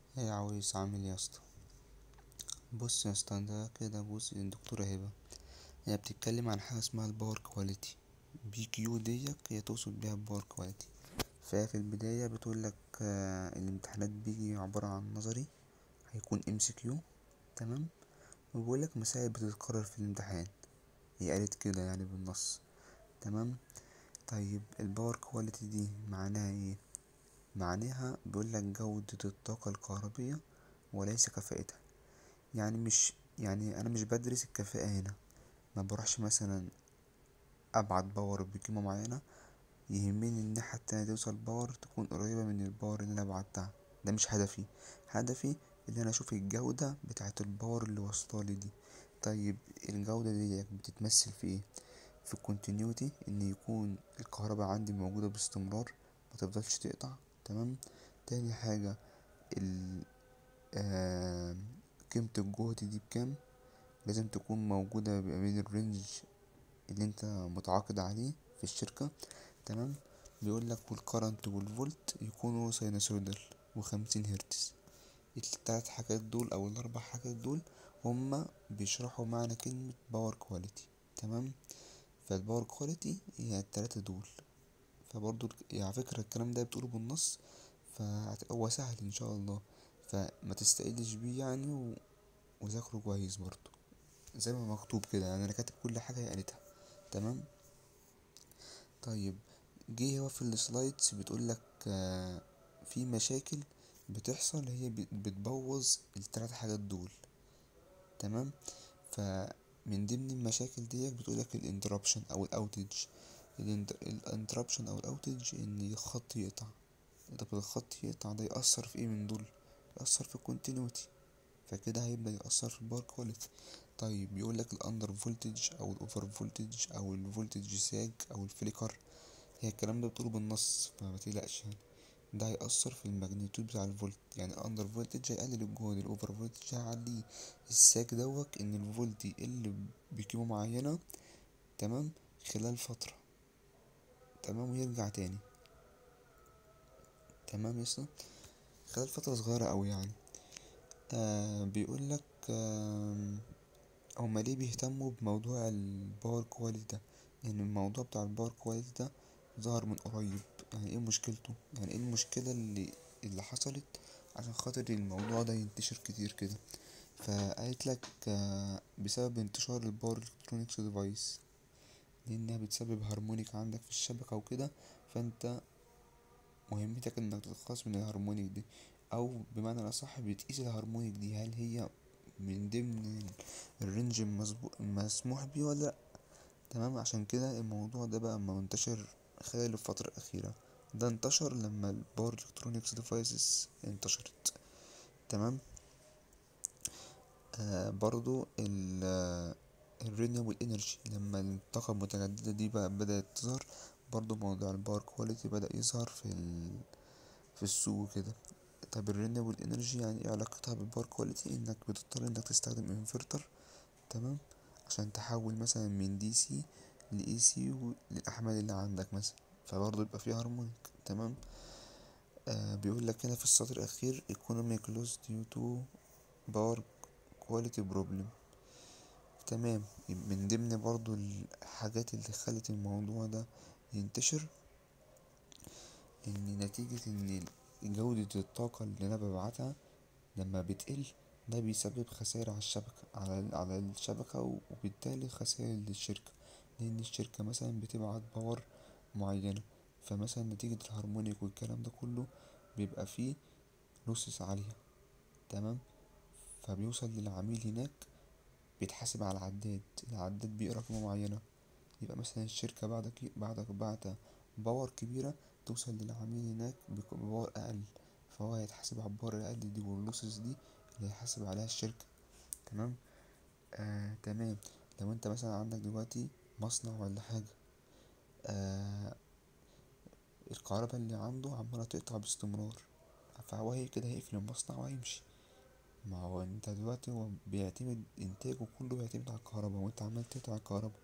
ايه يا عويس عامل يا اسطى بص يا اسطى ده كده بص الدكتورة هبة هي بتتكلم عن حاجة اسمها الباور كواليتي بي كيو ديت هي تقصد بيها الباور كواليتي فهي في البداية بتقولك آه الامتحانات بيجي عبارة عن نظري هيكون ام سي كيو تمام وبيقولك مسائل بتتكرر في الامتحان هي قالت كده يعني بالنص تمام طيب الباور كواليتي دي معناها ايه معناها بيقولك جودة الطاقة الكهربية وليس كفاءتها يعني مش يعني انا مش بدرس الكفاءة هنا ما بروحش مثلا ابعت باور بقيمة معينة يهمني الناحية التانية توصل باور تكون قريبة من الباور اللي انا بعتها ده مش هدفي هدفي ان انا اشوف الجودة بتاعة الباور اللي واصلالي دي طيب الجودة دي بتتمثل في ايه في الكونتينيوتي ان يكون الكهرباء عندي موجودة باستمرار متفضلش تقطع تمام تاني حاجة ال آه قيمة الجهد دي بكام لازم تكون موجودة بين الرينج اللي انت متعاقد عليه في الشركة تمام بيقولك والكرنت والفولت يكونوا ساينوسويدال وخمسين هرتز التلات حاجات دول او الاربع حاجات دول هما بيشرحوا معنى كلمة باور كواليتي تمام فالباور كواليتي هي التلاتة دول فبرضو يعني على فكرة الكلام ده بتقوله بالنص فهو سهل ان شاء الله فما تستقلش بيه يعني و... وذاكره كويس برضو زي ما مكتوب كده يعني انا كاتب كل حاجة هي قالتها تمام طيب جه هو في السلايدز بتقولك آه في مشاكل بتحصل هي بتبوظ التلات حاجات دول تمام فمن ضمن المشاكل ديت بتقولك الانتربشن او الاوتج الانتربشن او الاوتج ان الخط يقطع طب الخط يقطع ده يأثر في ايه من دول يأثر في الكونتينيوتي فكده هيبدأ يأثر في الباور كواليتي طيب بيقولك الاندر فولتج او الاوفر فولتج او الفولتج ساج او الفليكر هي الكلام ده بتقوله بالنص فما تقلقش يعني ده هيأثر في الماجنيتود بتاع الفولت يعني الاندر فولتج هيقلل الجهد الاوفر فولتج هيعليه الساج دوت ان الفولت يقل بقيمة معينة تمام خلال فترة تمام ويرجع تاني تمام يسطا خلال فترة صغيرة اوي يعني آه بيقولك آه هما ليه بيهتموا بموضوع الباور كواليتي ده لان يعني الموضوع بتاع الباور كواليتي ده ظهر من قريب يعني ايه مشكلته يعني ايه المشكلة اللي اللي حصلت عشان خاطر الموضوع ده ينتشر كتير كده فقالت لك آه بسبب انتشار الباور الكترونيكس ديفايس لانها بتسبب هارمونيك عندك في الشبكة وكده فانت مهمتك انك تتخلص من الهارمونيك دي او بمعنى الاصح بتقيس الهارمونيك دي هل هي من ضمن الرينج المسموح بيه ولا لأ تمام عشان كده الموضوع ده بقى منتشر خلال الفترة الأخيرة ده انتشر لما الباور الكترونيكس ديفايسز انتشرت تمام آه برضو ال الرينيوبل انرجي لما الطاقة المتجددة دي بقى بدأت تظهر برضو موضوع الباور كواليتي بدأ يظهر في ال... في السوق كده طب الرينيوبل انرجي يعني ايه علاقتها بالباور كواليتي انك بتضطر انك تستخدم انفرتر تمام عشان تحول مثلا من دي سي لاي سي للاحمال اللي عندك مثلا فبرضه يبقى فيه هارمونيك تمام آه بيقول لك هنا في السطر الاخير economic loss due to power quality problem تمام من ضمن برضو الحاجات اللي خلت الموضوع ده ينتشر ان نتيجة ان جودة الطاقة اللي انا ببعتها لما بتقل ده بيسبب خسائر على الشبكة على على الشبكة وبالتالي خسائر للشركة لأن الشركة مثلا بتبعت باور معينة فمثلا نتيجة الهارمونيك والكلام ده كله بيبقى فيه لوسس عالية تمام فبيوصل للعميل هناك بيتحاسب على العداد العداد بيقرا قيمة معينة يبقى مثلا الشركة بعدك بعدك بعت باور كبيرة توصل للعميل هناك بباور أقل فهو هيتحاسب على الباور الأقل دي واللوسز دي اللي هيحاسب عليها الشركة تمام آه تمام لو انت مثلا عندك دلوقتي مصنع ولا حاجة آه الكهرباء اللي عنده عمالة تقطع باستمرار فهو هي كده هيقفل المصنع وهيمشي ما هو انت دلوقتي هو بيعتمد انتاجه كله بيعتمد على الكهرباء وانت عمال تقطع الكهرباء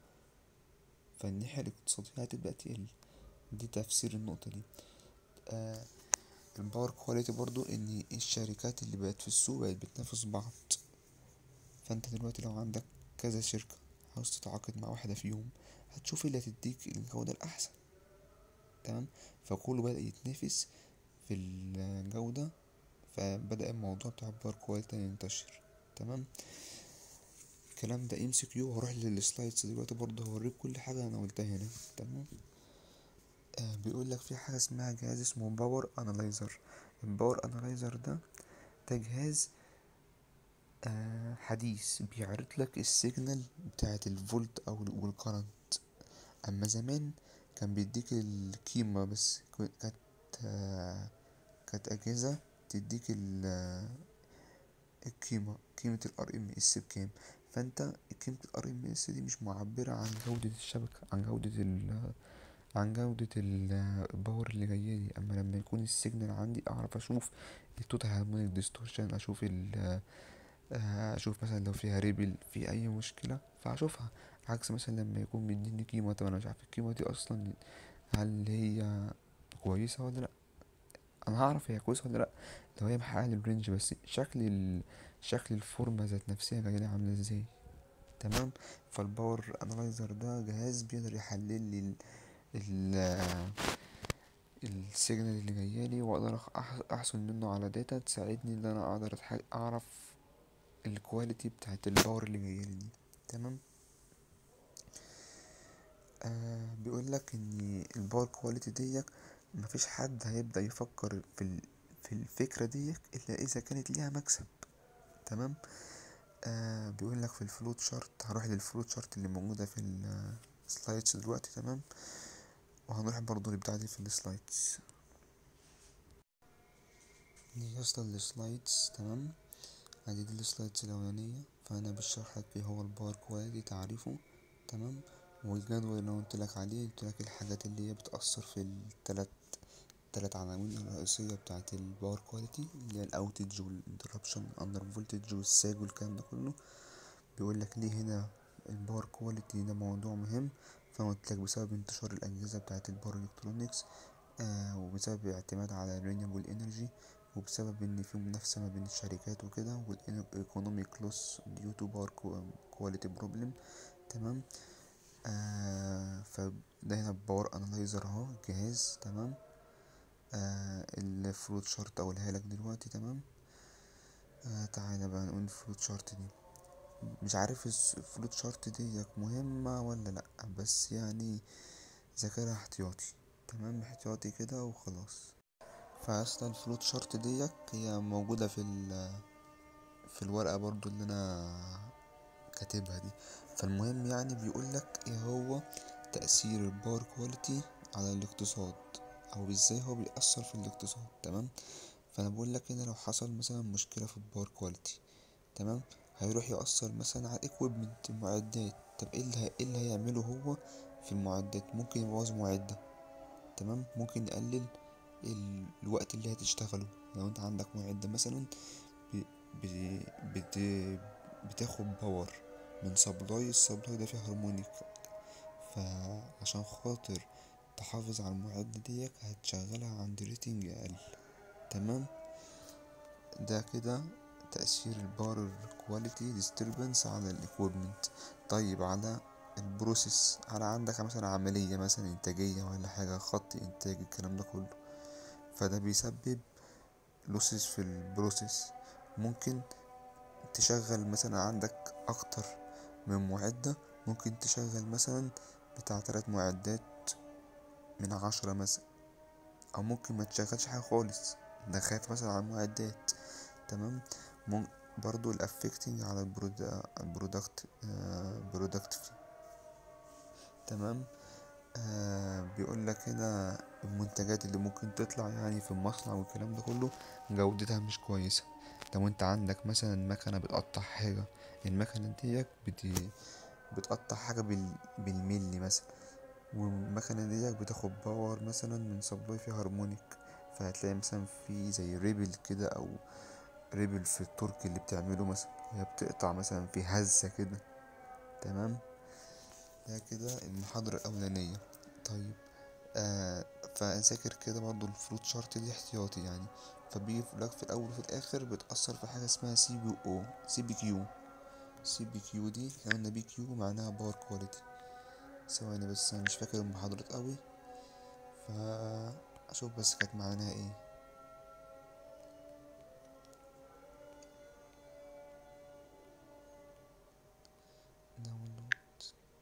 فالناحية الاقتصادية هتبدأ تقل دي تفسير النقطة دي آه الباور كواليتي برضو ان الشركات اللي بقت في السوق بقت بتنافس بعض فانت دلوقتي لو عندك كذا شركة عاوز تتعاقد مع واحدة فيهم هتشوف اللي هتديك الجودة الأحسن تمام فكله بدأ يتنافس في الجودة فبدأ الموضوع بتاع الباور كواليتي ينتشر تمام الكلام ده ام سي كيو هروح للسلايدز دلوقتي برضه هوريك كل حاجة انا قلتها هنا تمام آه بيقول لك في حاجة اسمها جهاز اسمه باور انالايزر الباور انالايزر ده ده جهاز آه حديث بيعرض لك السيجنال بتاعة الفولت او والكرنت اما زمان كان بيديك القيمة بس كانت آه كانت اجهزة تديك ال القيمة قيمة الار ام اس بكام فانت قيمة الار ام اس دي مش معبرة عن جودة الشبكة عن جودة ال عن جودة الباور اللي جايالي اما لما يكون السيجنال عندي اعرف اشوف التوتال هارمونيك ديستورشن اشوف ال اشوف مثلا لو فيها ريبل في اي مشكلة فاشوفها عكس مثلا لما يكون مديني قيمة طب انا مش عارف القيمة دي اصلا هل هي كويسة ولا لا انا هعرف هي كويسة ولا لا لو هي محققة الرينج بس شكل ال... شكل الفورمة ذات نفسها جاية عاملة ازاي تمام فالباور انالايزر ده جهاز بيقدر يحلل لي ال... ال... السيجنال اللي جايالي واقدر احصل منه على داتا تساعدني ان انا اقدر أتح... اعرف الكواليتي بتاعت الباور اللي جايالي دي تمام آه بيقول لك ان الباور كواليتي ديت مفيش حد هيبدأ يفكر في ال... في الفكرة ديت الا اذا كانت ليها مكسب تمام آه بيقول لك في الفلوت شارت هروح للفلوت شارت اللي موجودة في السلايدز دلوقتي تمام وهنروح برضو لبتاع دي في السلايدز دي يسطا السلايدز تمام ادي دي السلايدز الاولانية فانا بشرح لك ايه هو الباور كواليتي تعريفه تمام والجدول اللي قلت لك عليه قلت لك الحاجات اللي هي بتأثر في التلات التلات عناوين الرئيسية بتاعة الباور كواليتي اللي هي الاوتج والانتربشن اندر فولتج والساج والكلام ده كله بيقول لك ليه هنا الباور كواليتي ده موضوع مهم فانا قلت لك بسبب انتشار الاجهزة بتاعة الباور الكترونيكس آه وبسبب الاعتماد على الرينيبل انرجي وبسبب ان في منافسة ما بين الشركات وكده والايكونوميك لوس ديو تو باور كواليتي بروبلم تمام آه فده هنا باور انالايزر اهو جهاز تمام آه الفلوت شارت اقولها لك دلوقتي تمام آه تعالى بقى نقول الفلوت شارت دي مش عارف الفلوت شارت دي مهمة ولا لأ بس يعني ذاكرها احتياطي تمام احتياطي كده وخلاص فاصلا الفلوت شارت ديت هي موجودة في ال في الورقة برضو اللي انا كاتبها دي فالمهم يعني بيقولك ايه هو تأثير الباور كواليتي على الاقتصاد او ازاي هو بيأثر في الاقتصاد تمام فانا بقولك هنا لو حصل مثلا مشكلة في الباور كواليتي تمام هيروح يأثر مثلا على الاكويبمنت المعدات طب ايه اللي, إيه اللي هيعمله هو في المعدات ممكن يبوظ معدة تمام ممكن يقلل الوقت اللي هتشتغله لو انت عندك معدة مثلا بت بتاخد باور من سبلاي السبلاي ده فيه هارمونيك فعشان خاطر تحافظ على المعدة ديك هتشغلها عند ريتنج اقل تمام ده كده تأثير الباور كواليتي ديستربنس على الاكويبمنت طيب على البروسيس على عندك مثلا عملية مثلا انتاجية ولا حاجة خط انتاج الكلام ده كله فده بيسبب لوسز في البروسيس ممكن تشغل مثلا عندك اكتر من معدة ممكن تشغل مثلا بتاع تلات معدات من عشرة مثلا او ممكن ما تشغلش حاجة خالص ده خايف مثلا على المعدات تمام برضو الافكتنج على البرودكت برودكت تمام آه بيقول لك هنا المنتجات اللي ممكن تطلع يعني في المصنع والكلام ده كله جودتها مش كويسة لو انت عندك مثلا مكنة بتقطع حاجة المكنة ديت بت... بتقطع حاجة بال... بالملي مثلا والمكنة ديت بتاخد باور مثلا من سبلاي فيه هارمونيك فهتلاقي مثلا في زي ريبل كده او ريبل في التورك اللي بتعمله مثلا هي بتقطع مثلا في هزة كده تمام ده كده المحاضرة الأولانية طيب آه فنذاكر كده برضو الفلوت شارت دي احتياطي يعني فبيجي لك في الاول وفي الاخر بتأثر في حاجة اسمها سي بي او سي بي كيو سي بي كيو دي احنا قلنا بي كيو معناها باور كواليتي ثواني بس انا مش فاكر المحاضرات قوي فاشوف بس كانت معناها ايه داونلود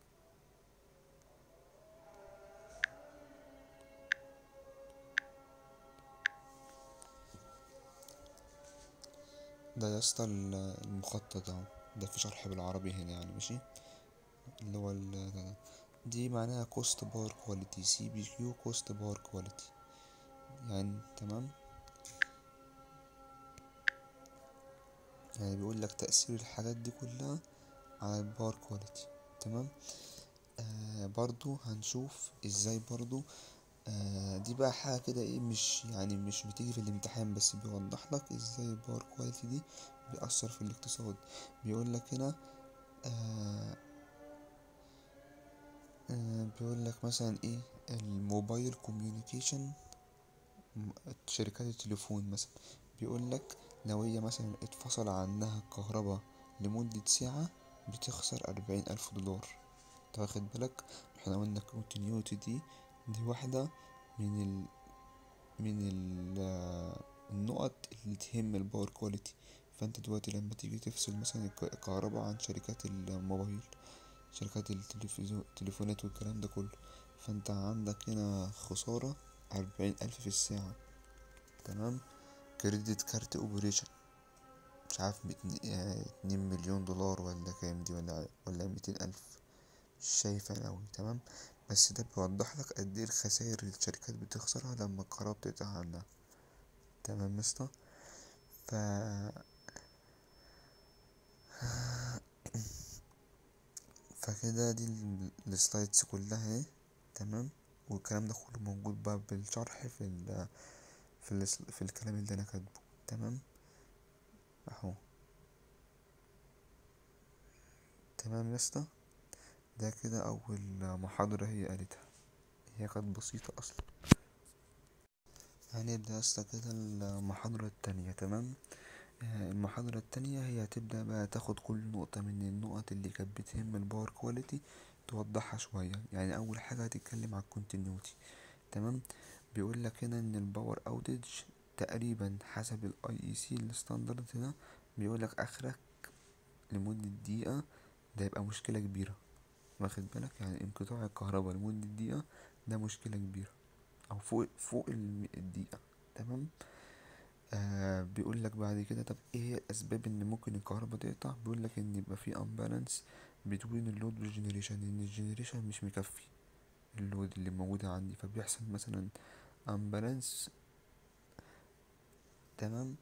ده يا اسطى المخطط اهو ده في شرح بالعربي هنا يعني ماشي اللي هو ال ده. دي معناها كوست باور كواليتي سي بي كيو كوست باور كواليتي يعني تمام يعني بيقول لك تأثير الحاجات دي كلها على الباور كواليتي تمام آه برضو هنشوف ازاي برضو آه دي بقى حاجة كده ايه مش يعني مش بتيجي في الامتحان بس بيوضح لك ازاي الباور كواليتي دي بيأثر في الاقتصاد بيقول لك هنا آه آه بيقول لك مثلا ايه الموبايل كوميونيكيشن شركات التليفون مثلا بيقول لك لو هي مثلا اتفصل عنها الكهرباء لمدة ساعة بتخسر أربعين ألف دولار انت واخد بالك احنا قلنا continuity دي دي واحدة من ال من ال النقط اللي تهم الباور كواليتي فانت دلوقتي لما تيجي تفصل مثلا الكهرباء عن شركات الموبايل شركات التليفونات والكلام ده كله فانت عندك هنا خسارة أربعين ألف في الساعة تمام كريدت كارت اوبريشن مش عارف اتنين مليون دولار ولا كام دي ولا ولا ميتين ألف مش شايفة أوي تمام بس ده بيوضح لك قد ايه الخسائر اللي الشركات بتخسرها لما الكهرباء بتقطع عنها تمام مسطا ف فكده دي السلايدز كلها اهي تمام والكلام ده كله موجود بقى بالشرح في ال في ال في الكلام اللي انا كاتبه تمام اهو تمام يا اسطى ده كده اول محاضرة هي قالتها هي كانت بسيطة اصلا هنبدأ يا اسطى كده المحاضرة التانية تمام المحاضرة التانية هي هتبدأ بقى تاخد كل نقطة من النقط اللي كانت بتهم الباور كواليتي توضحها شوية يعني أول حاجة هتتكلم على الكونتينيوتي تمام بيقول لك هنا إن الباور أوتج تقريبا حسب الاي اي سي الستاندرد ده بيقول لك آخرك لمدة دقيقة ده يبقى مشكلة كبيرة واخد بالك يعني انقطاع الكهرباء لمدة دقيقة ده مشكلة كبيرة أو فوق فوق الدقيقة تمام آه بيقول لك بعد كده طب ايه هي الاسباب ان ممكن الكهرباء تقطع بيقول لك ان يبقى في امبالانس بين اللود والجنريشن ان الجنريشن مش مكفي اللود اللي موجودة عندي فبيحصل مثلا امبالانس تمام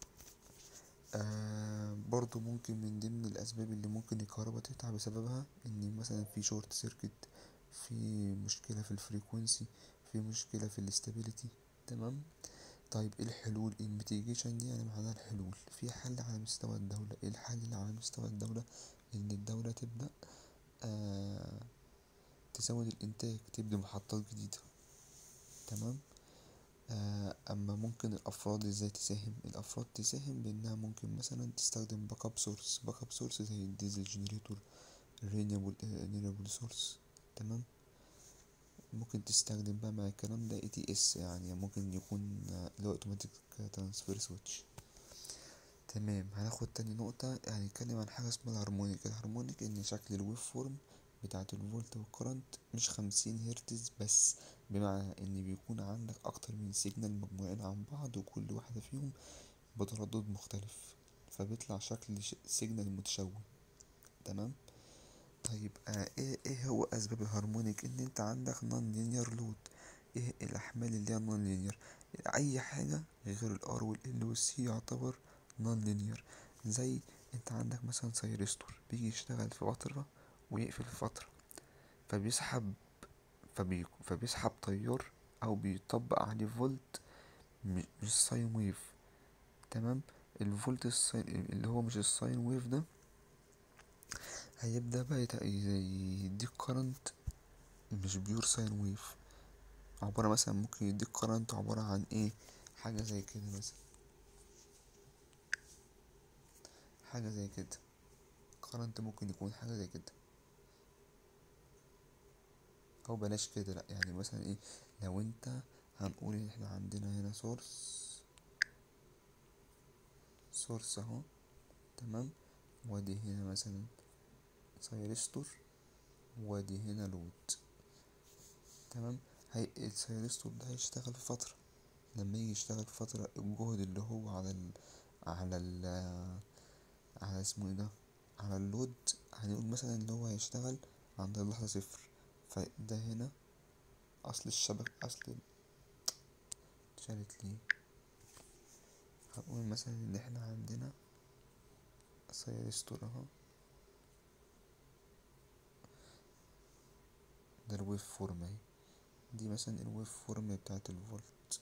آه برضو ممكن من ضمن الاسباب اللي ممكن الكهرباء تقطع بسببها ان مثلا في شورت سيركت في مشكلة في الفريكونسي في مشكلة في الاستابيليتي تمام طيب ايه الحلول الميتيجيشن دي يعني معناها الحلول في حل على مستوى الدولة ايه الحل اللي على مستوى الدولة ان الدولة تبدأ آه تزود الانتاج تبني محطات جديدة تمام آه اما ممكن الافراد ازاي تساهم الافراد تساهم بانها ممكن مثلا تستخدم باك اب سورس باك اب سورس زي الديزل جنريتور رينيبل سورس تمام ممكن تستخدم بقى مع الكلام ده اي تي اس يعني ممكن يكون اللي هو اوتوماتيك ترانسفير سويتش تمام هناخد تاني نقطة يعني نتكلم عن حاجة اسمها الهارمونيك الهارمونيك ان شكل الويف فورم بتاعة الفولت والكرنت مش خمسين هرتز بس بمعنى ان بيكون عندك اكتر من سيجنال مجموعين عن بعض وكل واحدة فيهم بتردد مختلف فبيطلع شكل سيجنال متشوه تمام طيب آه ايه ايه هو اسباب الهارمونيك ان انت عندك نون لينير لود ايه الاحمال اللي هي نون لينير اي حاجة غير الار والال والسي يعتبر نون لينير زي انت عندك مثلا سيرستور بيجي يشتغل في فترة ويقفل في فترة فبيسحب فبي فبيسحب تيار او بيطبق عليه فولت مش ساين ويف تمام الفولت الساين اللي هو مش الساين ويف ده هيبدأ بقى يديك كرنت مش بيور ساين ويف عبارة مثلا ممكن يديك كرنت عبارة عن ايه حاجة زي كده مثلا حاجة زي كده كرنت ممكن يكون حاجة زي كده او بلاش كده لا يعني مثلا ايه لو انت هنقول ان احنا عندنا هنا سورس سورس اهو تمام وادي هنا مثلا سايرستور وادي هنا لود تمام هي السايرستور ده هيشتغل في فترة لما يجي يشتغل في فترة الجهد اللي هو على ال على ال على اسمه ايه ده على اللود هنقول مثلا اللي هو هيشتغل عند اللحظة صفر فده هنا اصل الشبك اصل اتشالت ليه هنقول مثلا ان احنا عندنا سايرستور اهو ده الويف فورم اهي دي مثلا الويف فورم بتاعت الفولت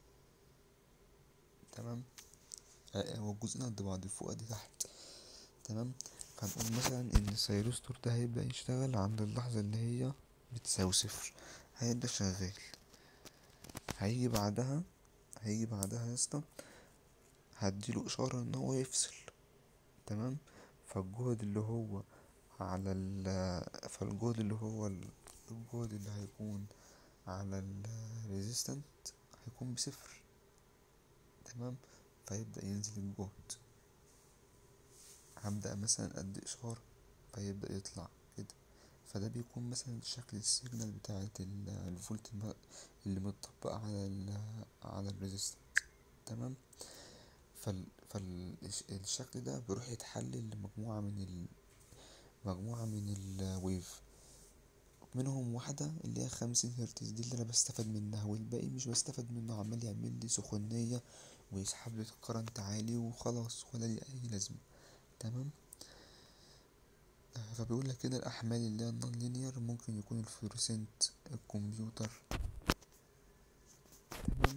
تمام آه، هو الجزئين قد بعض فوق دي تحت تمام فهنقول مثلا ان السايروستور ده هيبدأ يشتغل عند اللحظة اللي هي بتساوي صفر هيبدأ شغال هيجي بعدها هيجي بعدها يا اسطى هديله اشارة ان هو يفصل تمام فالجهد اللي هو على ال فالجهد اللي هو ال- الجهد اللي هيكون على الريزيستنت هيكون بصفر تمام فيبدأ ينزل الجهد هبدأ مثلا أدي إشارة فيبدأ يطلع كده فده بيكون مثلا شكل السيجنال بتاعت ال- الفولت الم- اللي متطبقة على ال على الريزيستنت تمام فال فالشكل ده بيروح يتحلل لمجموعة من ال مجموعة من الويف منهم واحدة اللي هي خمسين هرتز دي اللي أنا بستفاد منها والباقي مش بستفاد منه عمال يعمل لي سخونية ويسحب لي كرنت عالي وخلاص ولا لي أي لازمة تمام آه، فبيقول لك كده الأحمال اللي هي النون لينير ممكن يكون الفلوريسنت الكمبيوتر تمام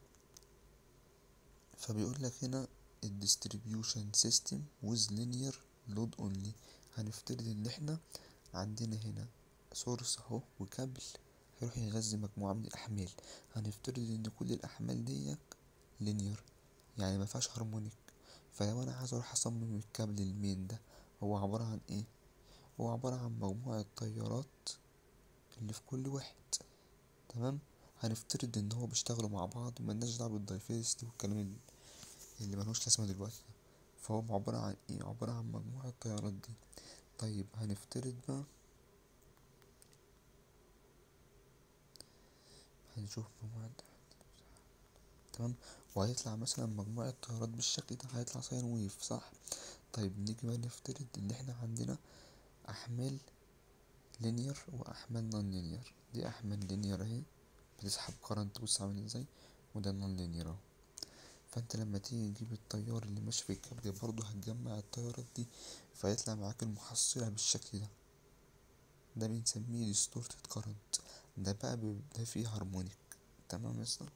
فبيقول لك هنا الديستريبيوشن سيستم with linear load only هنفترض ان احنا عندنا هنا سورس اهو وكابل هيروح يغذي مجموعة من الأحمال هنفترض إن كل الأحمال ديت لينير يعني مفيهاش هارمونيك فلو أنا عايز أروح أصمم الكابل المين ده هو عبارة عن إيه؟ هو عبارة عن مجموعة تيارات اللي في كل واحد تمام هنفترض إن هو بيشتغلوا مع بعض وملناش دعوة بالدايفيرستي والكلام اللي, اللي ملهوش لازمة دلوقتي ده فهو عبارة عن إيه؟ عبارة عن مجموعة التيارات دي طيب هنفترض بقى هنشوف مجموعة تمام وهيطلع مثلا مجموعة تيارات بالشكل ده هيطلع ساين ويف صح طيب نيجي بقى نفترض ان احنا عندنا احمال لينير واحمال نون لينير دي احمال لينير اهي بتسحب كرنت بص عامل ازاي وده نون لينير اهو فانت لما تيجي تجيب التيار اللي ماشي في الكابل برضه هتجمع التيارات دي فيطلع معاك المحصلة بالشكل ده ده بنسميه ديستورتد كارنت ده بقى بيبقى فيه هارمونيك تمام يا اسطى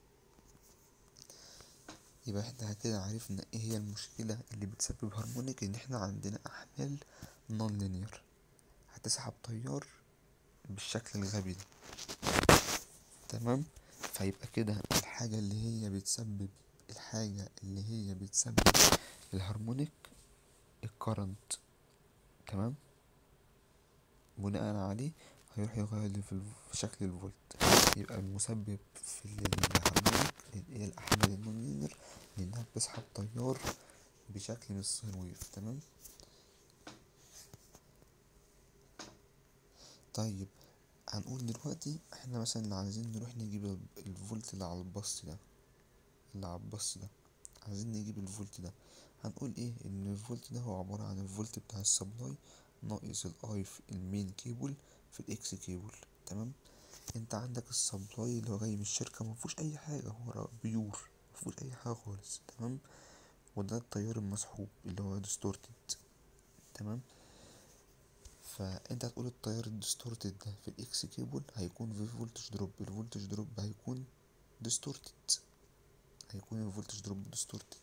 يبقى احنا كده عرفنا ايه هي المشكلة اللي بتسبب هارمونيك ان احنا عندنا احمال نون لينير هتسحب تيار بالشكل الغبي ده تمام فيبقى كده الحاجة اللي هي بتسبب الحاجة اللي هي بتسبب الهارمونيك الكرنت تمام بناء عليه هيروح يغير لي في الف- في شكل الفولت يبقى المسبب في الهارمونيك هي الأحمال النونلينير لأنها بتسحب تيار بشكل من الساين ويف تمام طيب هنقول دلوقتي احنا مثلا اللي عايزين نروح نجيب ال- الفولت اللي على الباص ده اللي على الباص ده عايزين نجيب الفولت ده هنقول ايه ان الفولت ده هو عبارة عن الفولت بتاع السبلاي ناقص الاي في المين كيبل في الاكس كيبل تمام انت عندك السبلاي اللي هو جاي من الشركة مفهوش اي حاجة هو بيور مفهوش اي حاجة خالص تمام وده التيار المسحوب اللي هو ديستورتد تمام فانت هتقول التيار الديستورتد ده في الاكس كيبل هيكون في فولتج دروب الفولتج دروب هيكون ديستورتد هيكون الفولتج دروب ديستورتد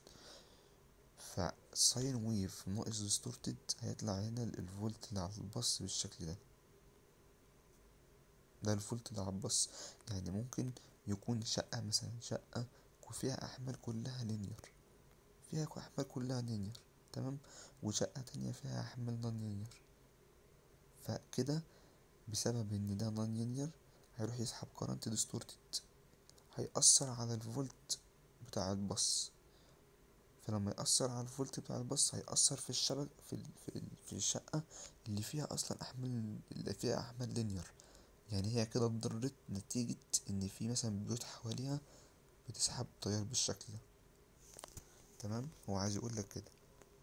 فساين ويف ناقص ديستورتد هيطلع هنا ال- الفولت اللي على الباص بالشكل ده ده الفولت اللي على الباص يعني ممكن يكون شقة مثلا شقة فيها أحمال كلها لينير فيها أحمال كلها لينير تمام وشقة تانية فيها أحمال نون لينير فكده بسبب ان ده نون لينير هيروح يسحب كرنت ديستورتد هيأثر على الفولت بتاع الباص فلما يأثر على الفولت بتاع الباص هيأثر في الشبك في ال... في, ال... في الشقة اللي فيها أصلا أحمال اللي فيها أحمال لينير يعني هي كده اتضررت نتيجة إن في مثلا بيوت حواليها بتسحب تيار بالشكل ده تمام هو عايز يقولك كده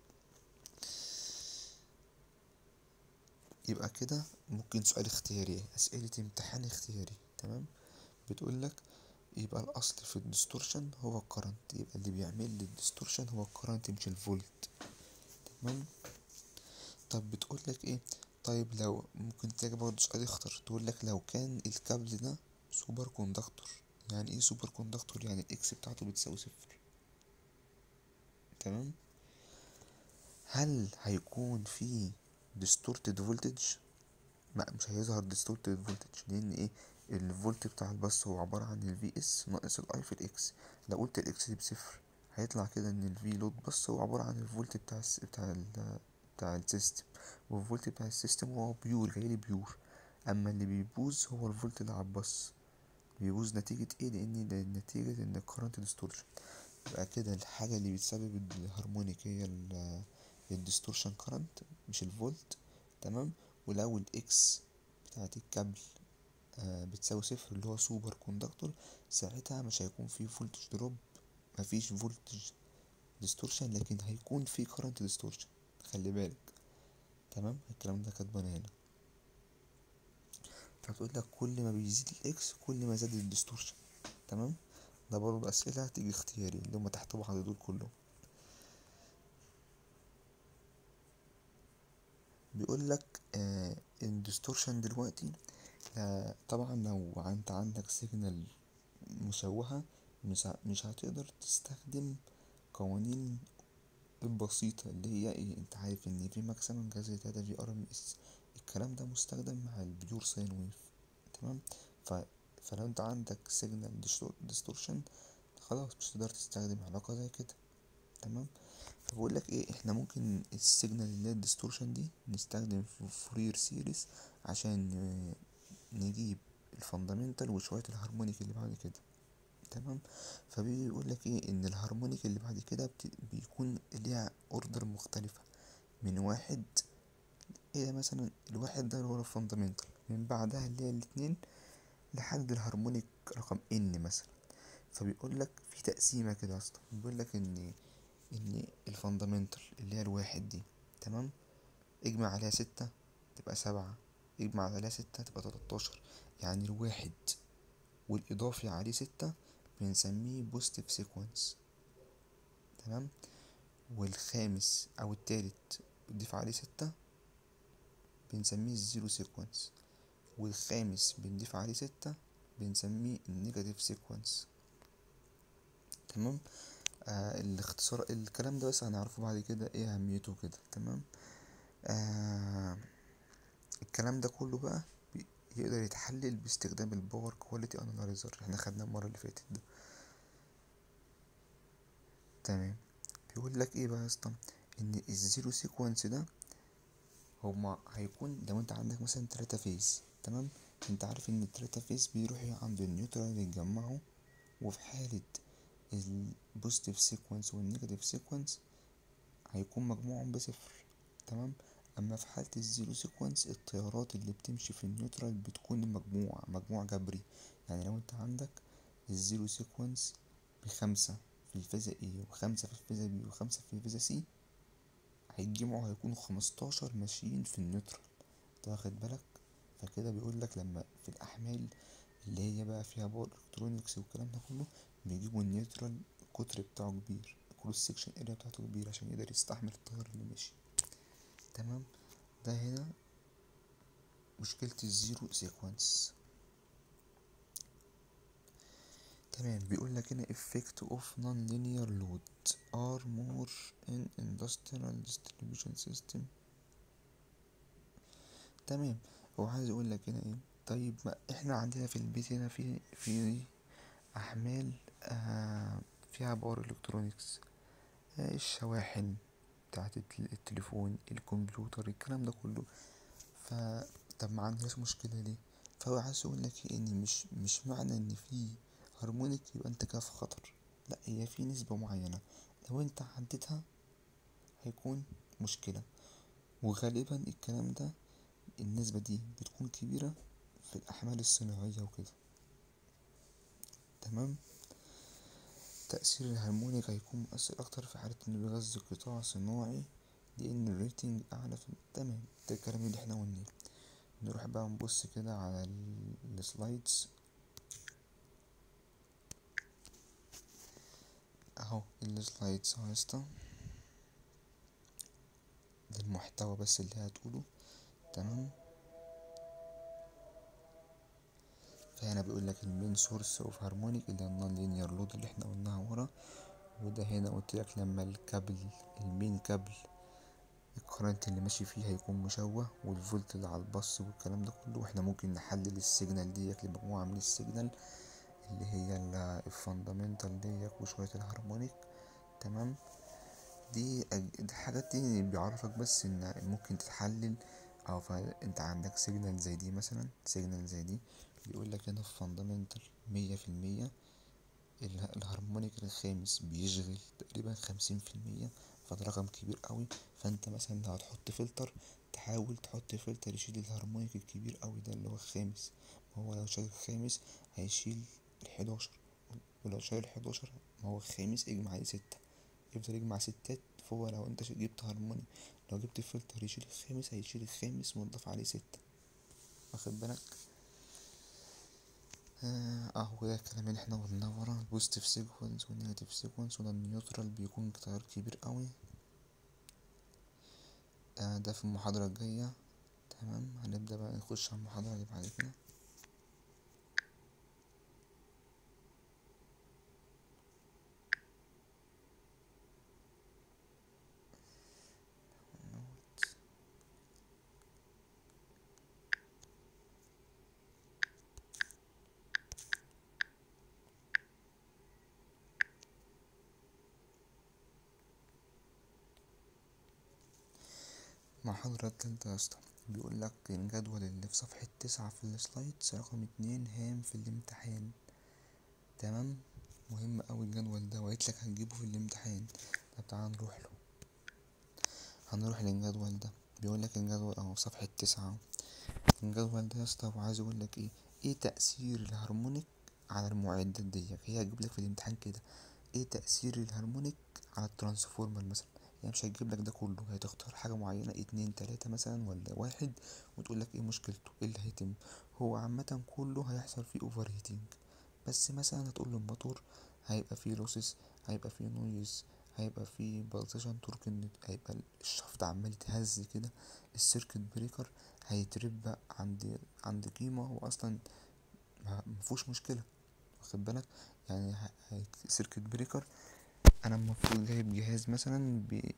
يبقى كده ممكن سؤال اختياري أسئلة امتحان اختياري تمام بتقولك يبقى الأصل في الديستورشن هو الكرنت يبقى اللي بيعمل لي الديستورشن هو الكرنت مش الفولت تمام طب بتقولك ايه طيب لو ممكن تلاقي برضه سؤال اختر تقولك لو كان الكابل ده سوبر كوندكتور يعني ايه سوبر كوندكتور يعني الاكس بتاعته بتساوي صفر تمام هل هيكون في distorted voltage لا مش هيظهر distorted voltage لان ايه الفولت بتاع الباص هو عبارة عن ال VS ناقص ال I في ال X لو قلت ال X دي بصفر هيطلع كده ان ال V لود بس هو عبارة عن الفولت بتاع الس... بتاع ال... بتاع السيستم والفولت بتاع السيستم هو بيور جايلي بيور اما اللي بيبوظ هو الفولت اللي على الباص بيبوظ نتيجة ايه لان ده نتيجة ان الكرنت ديستورشن يبقى كده الحاجة اللي بتسبب الهارمونيك هي ال الديستورشن كرنت مش الفولت تمام ولو الاكس بتاعت الكابل آه بتساوي صفر اللي هو سوبر كوندكتور ساعتها مش هيكون فيه فولتج دروب مفيش فولتج ديستورشن لكن هيكون فيه كرنت ديستورشن خلي بالك تمام الكلام ده كاتبه هنا فبتقول لك كل ما بيزيد الاكس كل ما زاد الديستورشن تمام ده برضه اسئله هتيجي اختياري اللي هما تحت بعض دول كلهم بيقول لك آه الديستورشن دلوقتي آه طبعا لو انت عندك سيجنال مشوهة مش, مش هتقدر تستخدم قوانين البسيطة اللي هي ايه انت عارف ان في ماكسيمم جذر تلاتة في ار ام اس الكلام ده مستخدم مع البيور ساين ويف تمام ف... فلو انت عندك سيجنال ديستورشن خلاص مش هتقدر تستخدم علاقة زي كده تمام فبقول لك ايه احنا ممكن السيجنال اللي هي الديستورشن دي نستخدم في فورير سيريز عشان نجيب الفاندامنتال وشوية الهارمونيك اللي بعد كده تمام فبيقول لك ايه ان الهارمونيك اللي بعد كده بيكون ليها اوردر مختلفة من واحد الى مثلا الواحد ده اللي هو الفاندامنتال من بعدها اللي هي الاتنين لحد الهارمونيك رقم ان مثلا فبيقول لك في تقسيمة كده اصلا بيقول لك ان ان الفاندامنتال اللي هي الواحد دي تمام اجمع عليها ستة تبقى سبعة اجمع عليها ستة تبقى تلاتاشر يعني الواحد والإضافي عليه ستة بنسميه بوزيتيف سيكونس تمام والخامس أو التالت بنضيف عليه ستة بنسميه الزيرو سيكونس والخامس بنضيف عليه ستة بنسميه النيجاتيف سيكونس تمام آه الاختصار الكلام ده بس هنعرفه بعد كده ايه اهميته كده تمام آه الكلام ده كله بقى يقدر يتحلل باستخدام الباور كواليتي انالايزر احنا خدناه المره اللي فاتت ده تمام بيقول لك ايه بقى يا اسطى ان الزيرو سيكونس ده هما هيكون لو انت عندك مثلا تلاتة فيز تمام انت عارف ان التلاتة فيز بيروحوا عند النيوترال يتجمعوا وفي حالة البوزيتيف سيكونس والنيجاتيف سيكونس هيكون مجموعهم بصفر تمام اما في حالة الزيرو سيكونس التيارات اللي بتمشي في النيوترال بتكون مجموع مجموع جبري يعني لو انت عندك الزيرو سيكونس بخمسة في الفازة ايه وخمسة في الفازة بي وخمسة في الفازة سي هيتجمعوا هيكونوا خمستاشر ماشيين في النيوترال انت واخد بالك فكده بيقول لك لما في الاحمال اللي هي بقى فيها باور الكترونكس والكلام ده كله بيجيبوا النيوترال القطر بتاعه كبير الكروس سكشن اريا بتاعته كبير عشان يقدر يستحمل التيار اللي ماشي تمام ده هنا مشكلة الزيرو سيكونس تمام بيقول لك هنا effect of non-linear load are more in industrial distribution system تمام هو عايز يقول لك هنا ايه طيب ما احنا عندنا في البيت هنا في في احمال آه فيها باور الكترونيكس آه الشواحن بتاعت التليفون الكمبيوتر الكلام ده كله ف طب ما عندناش مشكلة ليه فهو عايز يقول لك ان مش مش معنى ان في هارمونيك يبقى انت كده في خطر لا هي في نسبة معينة لو انت عديتها هيكون مشكلة وغالبا الكلام ده النسبة دي بتكون كبيرة في الأحمال الصناعية وكده تمام تأثير الهرمونيك هيكون مؤثر أكتر في حالة إنه بيغذي قطاع صناعي لأن الريتنج أعلى في تمام ده الكلام اللي احنا قلناه نروح بقى نبص كده على السلايدز اهو السلايدز اهو يسطا ده المحتوى بس اللي هتقوله تمام فهنا بيقول لك المين سورس اوف هارمونيك اللي هي النون لينير لود اللي احنا قلناها ورا وده هنا قلت لك لما الكابل المين كابل الكرنت اللي ماشي فيه هيكون مشوه والفولت اللي على الباص والكلام ده كله واحنا ممكن نحلل السيجنال ديت لمجموعة من السيجنال اللي هي الفاندامنتال ديت وشوية الهارمونيك تمام دي الحاجات دي بيعرفك بس ان ممكن تتحلل او انت عندك سيجنال زي دي مثلا سيجنال زي دي بيقول لك هنا الفاندامنتال مية في المية الهارمونيك الخامس بيشغل تقريبا خمسين في المية فده رقم كبير قوي فانت مثلا لو هتحط فلتر تحاول تحط فلتر يشيل الهارمونيك الكبير قوي ده اللي هو الخامس ما هو لو شايل الخامس هيشيل الحداشر ولو شايل الحداشر ما هو الخامس اجمع عليه ستة يفضل يجمع ستات فهو لو انت جبت هارموني لو جبت فلتر يشيل الخامس هيشيل الخامس ونضاف عليه ستة واخد بالك اهو ده الكلام اللي احنا قلناه ورا البوزيتيف سيكونس والنيجاتيف سيكونس وده النيوترال بيكون تيار كبير قوي آه ده في المحاضرة الجاية تمام هنبدأ بقى نخش على المحاضرة اللي بعد كده المحاضرة التالتة يا اسطى بيقول لك الجدول اللي في صفحة تسعة في السلايدز رقم اتنين هام في الامتحان تمام مهم اوي الجدول ده وقلت لك هتجيبه في الامتحان طب تعالى نروح له هنروح للجدول ده بيقول لك الجدول اهو في صفحة تسعة الجدول ده يا اسطى وعايز يقول لك ايه ايه تأثير الهارمونيك على المعدات ديت هي هتجيب لك في الامتحان كده ايه تأثير الهارمونيك على الترانسفورمر مثلا يعني مش هتجيب لك ده كله هي تختار حاجة معينة اتنين تلاتة مثلا ولا واحد وتقول لك ايه مشكلته ايه اللي هيتم هو عامة كله هيحصل فيه اوفر هيتنج بس مثلا هتقول له الموتور هيبقى فيه لوسز هيبقى فيه نويز هيبقى فيه بالزيشن تورك هيبقى الشفط عمال يتهز كده السيركت بريكر هيتربى عند عند قيمة هو اصلا مفهوش مشكلة واخد بالك يعني سيركت بريكر انا المفروض جايب جهاز مثلا بي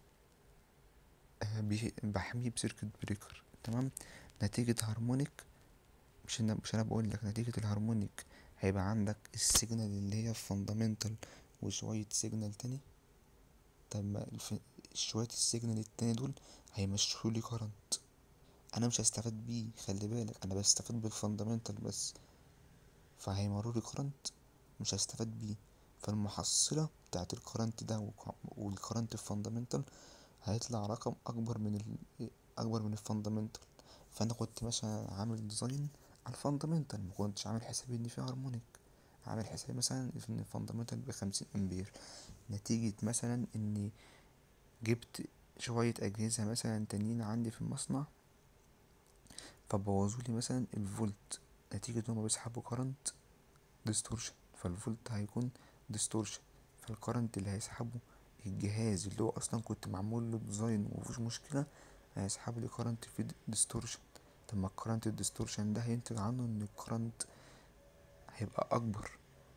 بحميه بسيركت بريكر تمام نتيجة هارمونيك مش انا مش انا بقول لك نتيجة الهارمونيك هيبقى عندك السيجنال اللي هي فاندامنتال وشوية سيجنال تاني طب ما شوية السيجنال التاني دول هيمشوا لي كارنت انا مش هستفاد بيه خلي بالك انا بستفاد بالفاندامنتال بس فهيمروا لي كارنت مش هستفاد بيه فالمحصلة بتاعت الكرنت ده والكرنت الفاندامنتال هيطلع رقم اكبر من ال اكبر من الفاندامنتال فانا كنت مثلا عامل ديزاين على الفاندامنتال مكنتش عامل حسابي ان في هارمونيك عامل حسابي مثلا ان الفاندامنتال بخمسين امبير نتيجة مثلا اني جبت شوية اجهزة مثلا تانيين عندي في المصنع فبوظولي مثلا الفولت نتيجة هما بيسحبوا كرنت ديستورشن فالفولت هيكون ديستورشن فالكرنت اللي هيسحبه الجهاز اللي هو اصلا كنت معمول له ديزاين ومفيش مشكلة هيسحب لي كرنت فيه ديستورشن طب ما الكرنت الديستورشن ده هينتج عنه ان الكرنت هيبقى اكبر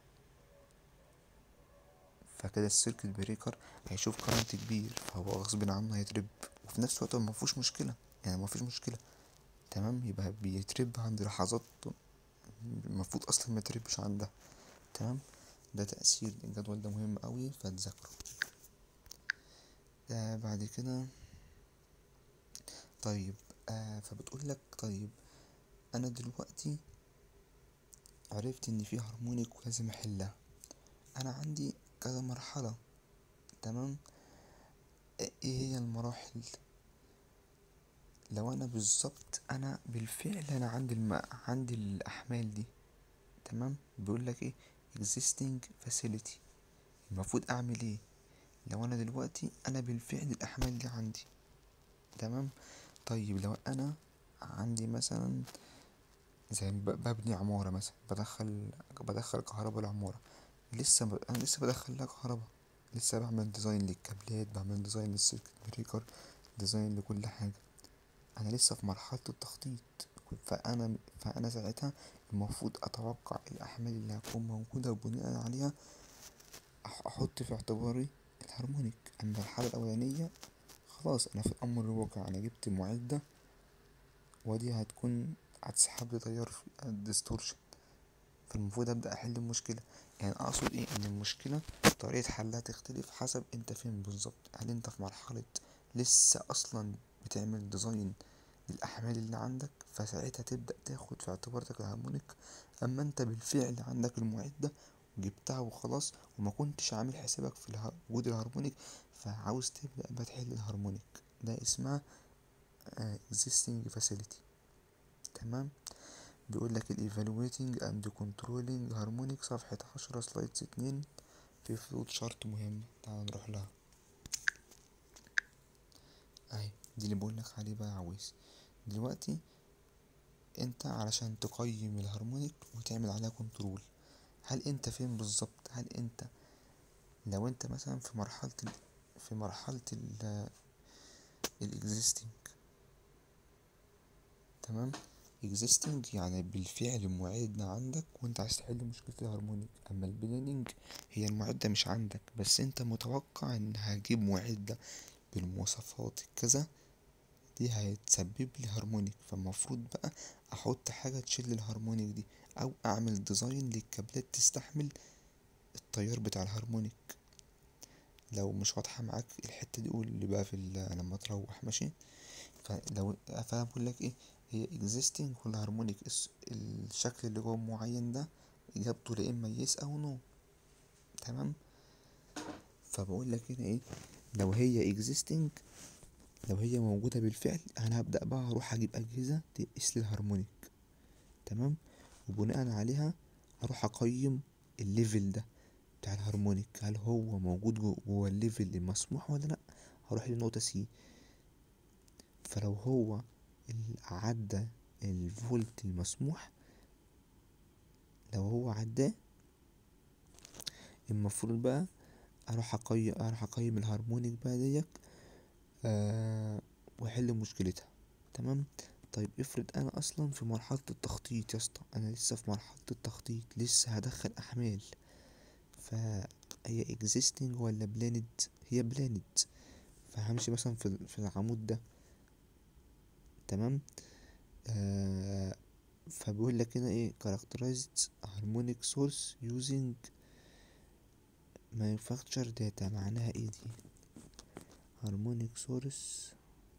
فكده السيركت بريكر هيشوف كرنت كبير فهو غصب عنه هيترب وفي نفس الوقت مفيهوش مشكلة يعني مفيش مشكلة تمام يبقى بيترب عند لحظات المفروض اصلا ما تربش عندها تمام ده تأثير الجدول ده مهم قوي فتذاكره آه بعد كده طيب آه فبتقول لك طيب انا دلوقتي عرفت ان في هارمونيك ولازم احلها انا عندي كذا مرحلة تمام ايه هي المراحل لو انا بالظبط انا بالفعل انا عندي الم... عندي الاحمال دي تمام بيقول لك ايه existing facility المفروض اعمل ايه لو انا دلوقتي انا بالفعل الاحمال دي عندي تمام طيب لو انا عندي مثلا زي ببني عمارة مثلا بدخل بدخل كهرباء العمارة لسه ب... انا لسه بدخل لها كهرباء لسه بعمل ديزاين للكابلات بعمل ديزاين للسيركت بريكر ديزاين لكل حاجة انا لسه في مرحلة التخطيط فانا فانا ساعتها المفروض اتوقع الاحمال اللي هتكون موجودة وبناء عليها احط في اعتباري الهارمونيك اما الحالة الاولانية خلاص انا في الامر الواقع انا جبت معدة ودي هتكون هتسحب لي تيار الديستورشن فالمفروض ابدا احل المشكله يعني اقصد ايه ان المشكله طريقه حلها تختلف حسب انت فين بالظبط هل انت في مرحله لسه اصلا بتعمل ديزاين للاحمال اللي عندك فساعتها تبدا تاخد في اعتبارك الهارمونيك اما انت بالفعل عندك المعده وجبتها وخلاص وما كنتش عامل حسابك في وجود الهارمونيك فعاوز تبدا بقى تحل الهارمونيك ده اسمها existing facility تمام بيقول لك evaluating and controlling harmonic صفحة عشرة سلايدز اتنين في فلوت شارت مهم تعال نروح لها اهي دي اللي بقولك عليه بقى عاوز دلوقتي انت علشان تقيم الهارمونيك وتعمل عليها كنترول هل انت فين بالظبط هل انت لو انت مثلا في مرحلة ال في مرحلة ال الاكزيستنج تمام existing يعني بالفعل معدة عندك وانت عايز تحل مشكلة الهارمونيك اما البلاننج هي المعدة مش عندك بس انت متوقع ان هجيب معدة بالمواصفات كذا دي هتسبب لي هارمونيك فالمفروض بقى احط حاجة تشيل الهارمونيك دي او اعمل ديزاين للكابلات تستحمل التيار بتاع الهارمونيك لو مش واضحة معاك الحتة دي قول لي بقى في لما تروح ماشي فلو فانا بقول لك ايه هي existing ولا هارمونيك الشكل اللي جوه معين ده اجابته لا اما يس او نو تمام فبقول لك هنا ايه لو هي existing لو هي موجوده بالفعل انا هبدا بقى اروح اجيب اجهزه تقيس لي الهارمونيك تمام وبناء عليها اروح اقيم الليفل ده بتاع الهارمونيك هل هو موجود جوه الليفل المسموح ولا لا هروح للنقطه سي فلو هو عدى الفولت المسموح لو هو عداه المفروض بقى اروح اقيم اروح اقيم الهارمونيك بقى ديك أه واحل مشكلتها تمام طيب افرض انا اصلا في مرحله التخطيط يا اسطى انا لسه في مرحله التخطيط لسه هدخل احمال فهي existing ولا بلاند هي بلاند فهمشي مثلا في في العمود ده تمام آه فبيقول لك هنا ايه characterized harmonic source using manufacture data معناها ايه دي harmonic source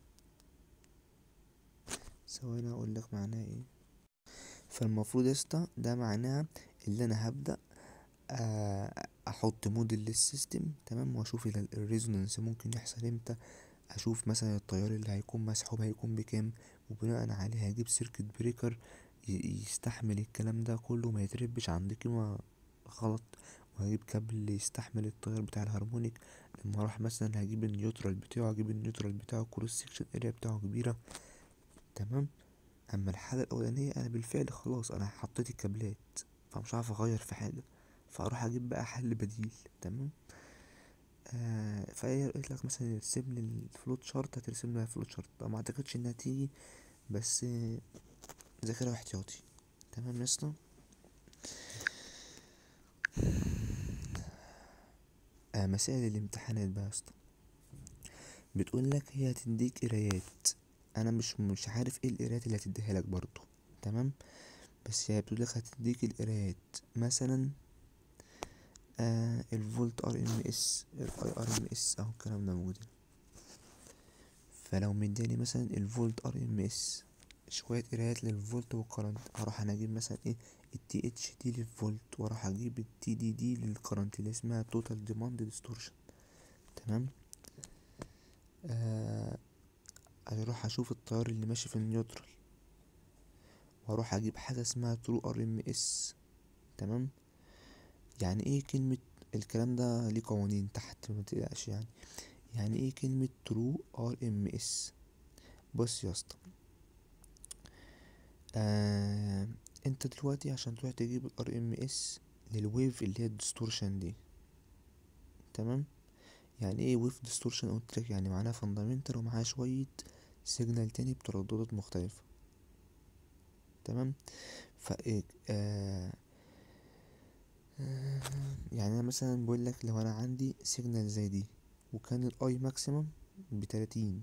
ثواني اقول لك معناها ايه فالمفروض يسطا ده معناها اللي انا هبدأ آه احط موديل للسيستم تمام واشوف الريزونانس ممكن يحصل امتى اشوف مثلا التيار اللي هيكون مسحوب هيكون بكام وبناء عليه هجيب سيركت بريكر يستحمل الكلام ده كله ما يتربش عند قيمة غلط وهجيب كابل يستحمل التيار بتاع الهارمونيك لما اروح مثلا هجيب النيوترال بتاعه هجيب النيوترال بتاعه كروس سكشن اريا بتاعه كبيرة تمام اما الحالة الاولانية انا بالفعل خلاص انا حطيت الكابلات فمش عارف اغير في حاجة فاروح اجيب بقى حل بديل تمام آه فهي قلت لك مثلا ارسم لي الفلوت شارت هترسم لي الفلوت شارت ما اعتقدش انها تيجي بس ذاكرها احتياطي تمام يا اسطى آه مسائل الامتحانات بقى يا اسطى بتقول لك هي هتديك قرايات انا مش مش عارف ايه القرايات اللي هتديها لك برضو تمام بس هي بتقولك هتديك القرايات مثلا آه الفولت ار ام اس الاي ار ام اس اهو الكلام ده موجود هنا. فلو مداني مثلا الفولت ار ام اس شوية قرايات للفولت والكرنت هروح انا اجيب مثلا ايه التي اتش دي للفولت واروح اجيب التي دي دي للكرنت اللي اسمها توتال ديماند ديستورشن تمام آه اروح اشوف التيار اللي ماشي في النيوترال واروح اجيب حاجة اسمها ترو ار ام اس تمام يعني ايه كلمة الكلام ده ليه قوانين تحت ما تقلقش يعني يعني ايه كلمة ترو ار ام اس بص يا اسطى آه انت دلوقتي عشان تروح تجيب الار ام اس للويف اللي هي الديستورشن دي تمام يعني ايه ويف ديستورشن قلت لك يعني معناها فاندامنتال ومعاها شوية سيجنال تاني بترددات مختلفة تمام ف آه آه، يعني انا مثلا بقول لك لو انا عندي سيجنال زي دي وكان الاي ماكسيمم بتلاتين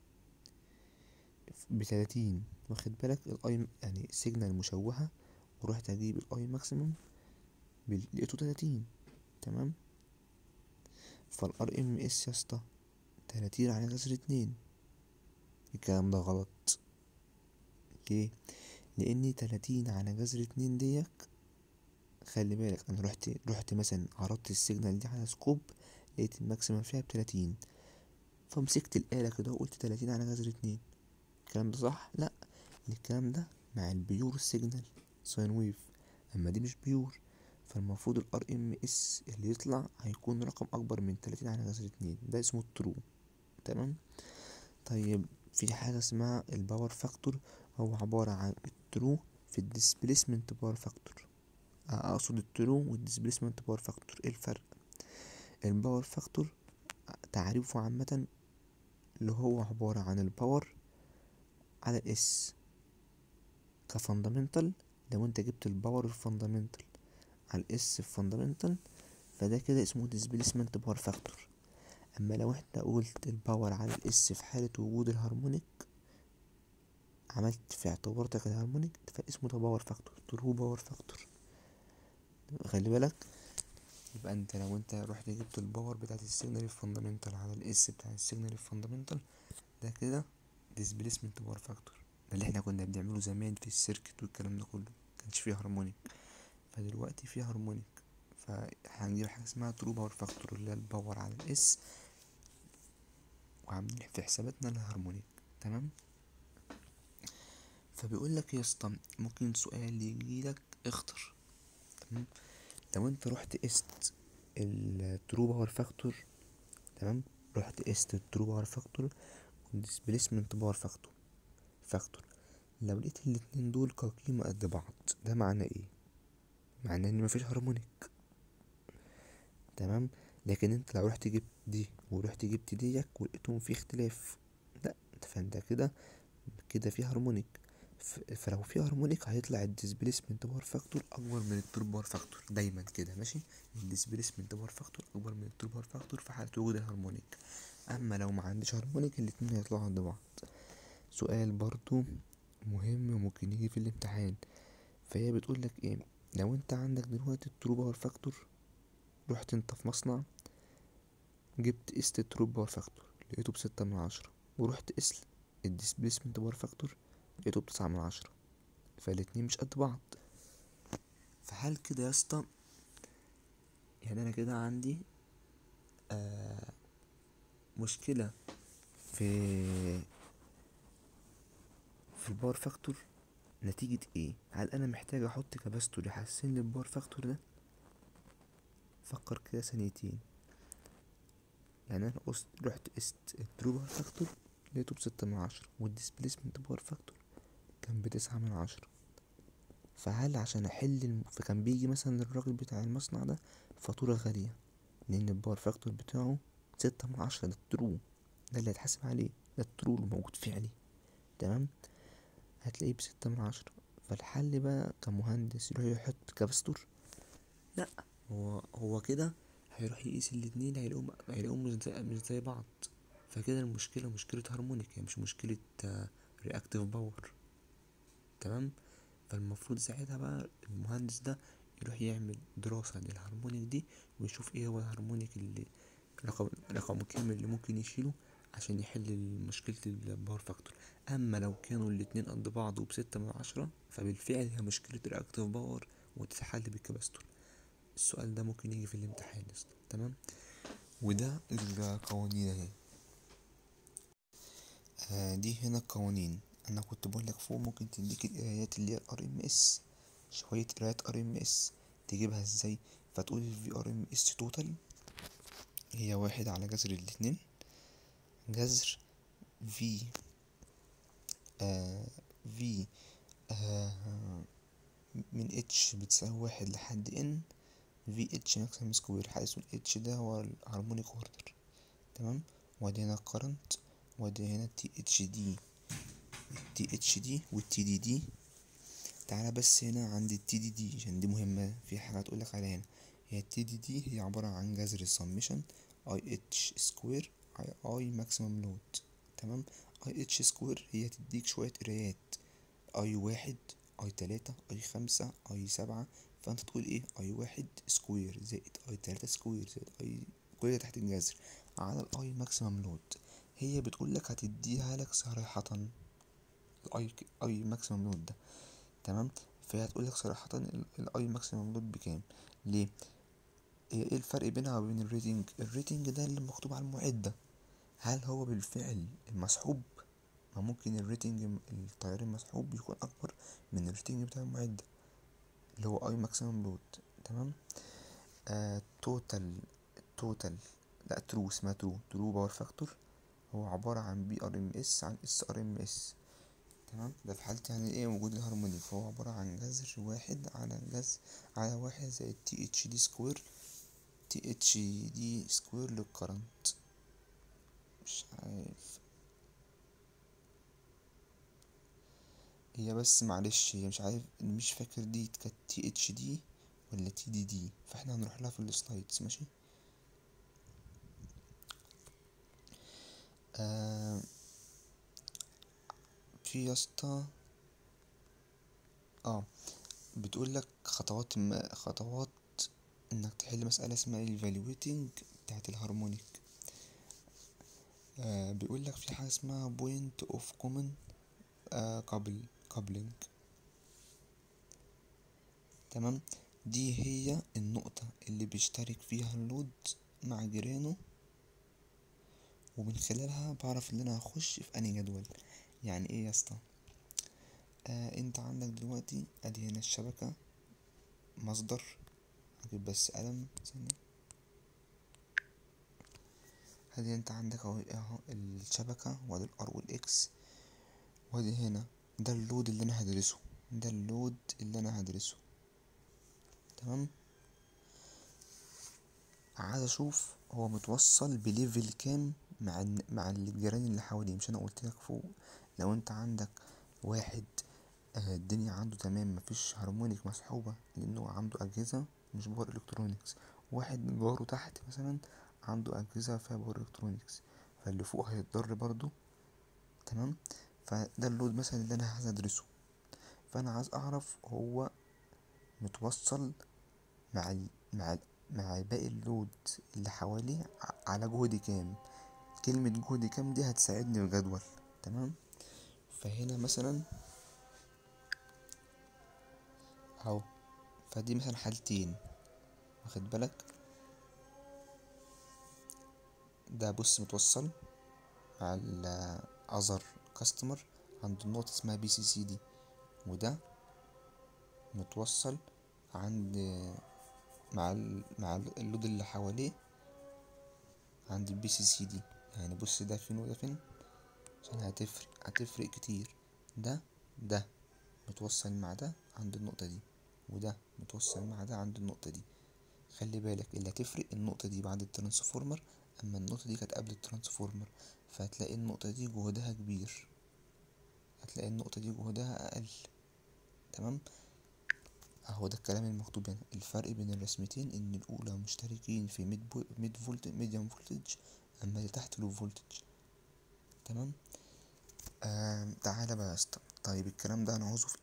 بتلاتين واخد بالك الاي يعني سيجنال مشوهة ورحت اجيب الاي ماكسيمم لقيته تلاتين تمام فالار ام اس يا اسطى تلاتين على جذر اتنين الكلام ده غلط ليه لان تلاتين على جذر اتنين ديك خلي بالك انا رحت رحت مثلا عرضت السيجنال دي على سكوب لقيت الماكسيمم فيها بتلاتين فمسكت الآلة كده وقلت تلاتين على جذر اتنين الكلام ده صح لا الكلام ده مع البيور سيجنال ساين ويف اما دي مش بيور فالمفروض الار ام اس اللي يطلع هيكون رقم اكبر من تلاتين على جذر اتنين ده اسمه الترو تمام طيب في حاجة اسمها الباور فاكتور هو عبارة عن الترو في الديسبليسمنت باور فاكتور اقصد الترو والديسبليسمنت باور فاكتور ايه الفرق الباور فاكتور تعريفه عامة اللي هو عبارة عن الباور على الاس كفاندامنتال لو انت جبت الباور الفاندامنتال على الاس الفاندامنتال فده كده اسمه ديسبليسمنت باور فاكتور اما لو انت قلت الباور على الاس في حالة وجود الهارمونيك عملت في اعتبارتك الهارمونيك فاسمه ده باور فاكتور ترو باور فاكتور خلي بالك يبقى انت لو انت رحت جبت الباور بتاعت السيجنال الفاندامنتال على الاس بتاع السيجنال الفاندامنتال ده كده ديسبليسمنت باور فاكتور ده اللي احنا كنا بنعمله زمان في السيركت والكلام ده كله مكانش فيه هارمونيك فدلوقتي فيه هارمونيك فهنجيب حاجه اسمها ترو باور فاكتور اللي هي الباور على الاس وعاملين في حساباتنا الهارمونيك تمام فبيقول لك يا اسطى ممكن سؤال يجيلك اختر تمام لو انت رحت قست الترو باور فاكتور تمام رحت قست الترو باور فاكتور والديسبليسمنت باور فاكتور فاكتور لو لقيت الاتنين دول كقيمة قد بعض ده معناه ايه معناه ان مفيش هارمونيك تمام لكن انت لو رحت جبت دي ورحت جبت ديك ولقيتهم في اختلاف لا فانت كده كده في هارمونيك ف- فلو في هارمونيك هيطلع الديسبليسمنت باور فاكتور اكبر من التور باور فاكتور دايما كده ماشي الديسبليسمنت باور فاكتور اكبر من التور باور فاكتور في حاله وجود الهارمونيك اما لو ما عندش هارمونيك الاتنين هيطلعوا عند بعض سؤال برضو مهم وممكن يجي في الامتحان فهي بتقول لك ايه لو انت عندك دلوقتي الترو باور فاكتور رحت انت في مصنع جبت قست الترو باور فاكتور لقيته بستة من عشرة ورحت قست الديسبليسمنت باور فاكتور لقيته بتسعة من عشرة فالاتنين مش قد بعض فهل كده يا اسطى يعني انا كده عندي آه مشكلة في في الباور فاكتور نتيجة ايه هل انا محتاج احط كباستور يحسن لي الباور فاكتور ده فكر كده ثانيتين يعني انا قست رحت قست الترو باور فاكتور لقيته بستة من عشرة والديسبليسمنت باور فاكتور كان بتسعة من عشرة فهل عشان احل الم... فكان بيجي مثلا الراجل بتاع المصنع ده فاتورة غالية لان الباور فاكتور بتاعه ستة من عشرة ده الترو ده اللي هيتحاسب عليه ده الترو اللي موجود فعلي تمام هتلاقيه بستة من عشرة فالحل بقى كمهندس يروح يحط كاباستور لا هو هو كده هيروح يقيس الاتنين هيلاقيهم هيلاقيهم مش زي مش زي بعض فكده المشكلة مشكلة هارمونيك هي مش مشكلة رياكتيف باور تمام فالمفروض ساعتها بقى المهندس ده يروح يعمل دراسة للهارمونيك دي ويشوف ايه هو الهارمونيك اللي رقم رقم كام اللي ممكن يشيله عشان يحل مشكلة الباور فاكتور اما لو كانوا الاتنين قد بعض وبستة من عشرة فبالفعل هي مشكلة رياكتيف باور وتتحل بالكباستور السؤال ده ممكن يجي في الامتحان يا اسطى تمام وده القوانين اهي آه دي هنا القوانين انا كنت بقول لك فوق ممكن تديك القرايات اللي هي الار ام اس شويه قرايات ار ام اس تجيبها ازاي فتقول الفي ار ام اس توتال هي واحد على جذر الاتنين جذر في آه في آه من اتش بتساوي واحد لحد ان في اتش ماكسيمم سكوير حيث الاتش ده هو الهارمونيك اوردر تمام وادي هنا الكرنت وادي هنا التي اتش دي التي اتش دي والتي دي دي تعالى بس هنا عند التي دي دي عشان دي مهمة في حاجة هتقولك عليها هنا هي التي دي دي هي عبارة عن جذر السميشن اي اتش سكوير اي اي ماكسيمم لود تمام اي اتش سكوير هي تديك شوية قرايات اي واحد اي تلاتة اي خمسة اي سبعة فانت تقول ايه اي واحد سكوير زائد اي تلاتة سكوير زائد اي كل ده تحت الجذر على الاي ماكسيمم لود هي بتقول لك هتديها لك صريحة الاي اي ماكسيمم لود ده تمام فهي هتقول لك صراحة الاي ماكسيمم لود بكام ليه هي ايه الفرق بينها وبين الريتنج الريتنج ده اللي مكتوب على المعدة هل هو بالفعل مسحوب ما ممكن الريتنج التيار المسحوب يكون اكبر من الريتنج بتاع المعدة اللي هو اي ماكسيمم لود تمام آه توتال توتال لا ترو اسمها ترو ترو باور فاكتور هو عبارة عن بي ار ام اس عن اس ار ام اس تمام ده في حالة يعني ايه وجود الهارمونيك فهو عبارة عن جذر واحد على جذر على واحد زائد تي اتش دي سكوير تي اتش دي سكوير للكرنت مش عارف هي بس معلش هي مش عارف مش فاكر دي كانت تي اتش دي ولا تي دي دي فاحنا هنروح لها في السلايدز ماشي آه في يا اسطى اه بتقول لك خطوات ما خطوات انك تحل مسألة اسمها evaluating بتاعت الهارمونيك آه بيقول لك في حاجة اسمها point of common آه couple coupling تمام دي هي النقطة اللي بيشترك فيها اللود مع جيرانه ومن خلالها بعرف ان انا هخش في انهي جدول يعني ايه يا اسطى آه انت عندك دلوقتي ادي هنا الشبكة مصدر هجيب بس قلم ثانية ادي انت عندك اهو اهو الشبكة وادي الار والاكس وادي هنا ده اللود اللي انا هدرسه ده اللود اللي انا هدرسه تمام عايز اشوف هو متوصل بليفل كام مع مع الجيران اللي حواليه مش انا قلت لك فوق لو انت عندك واحد آه الدنيا عنده تمام مفيش هارمونيك مسحوبة لانه عنده اجهزة مش باور الكترونيكس واحد جاره تحت مثلا عنده اجهزة فيها باور الكترونيكس فاللي فوق هيتضر برضو تمام فده اللود مثلا اللي انا عايز ادرسه فانا عايز اعرف هو متوصل مع ال مع ال مع باقي اللود اللي حواليه على جهد كام كلمة جهد كام دي هتساعدني في الجدول تمام فهنا مثلا اهو فدي مثلا حالتين واخد بالك ده بص متوصل مع الاذر كاستمر عند النقطة اسمها بي سي سي دي وده متوصل عند مع ال مع اللود اللي حواليه عند البي سي سي دي يعني بص ده فين وده فين عشان هتفرق هتفرق كتير ده ده متوصل مع ده عند النقطة دي وده متوصل مع ده عند النقطة دي خلي بالك اللي هتفرق النقطة دي بعد الترانسفورمر اما النقطة دي كانت قبل الترانسفورمر فهتلاقي النقطة دي جهدها كبير هتلاقي النقطة دي جهدها اقل تمام اهو ده الكلام المكتوب هنا الفرق بين الرسمتين ان الاولى مشتركين في ميد بو ميد فولت ميديوم فولتج اما اللي تحت لو فولتج تمام آه تعالى بقى يا اسطى طيب الكلام ده انا عاوزه في ايه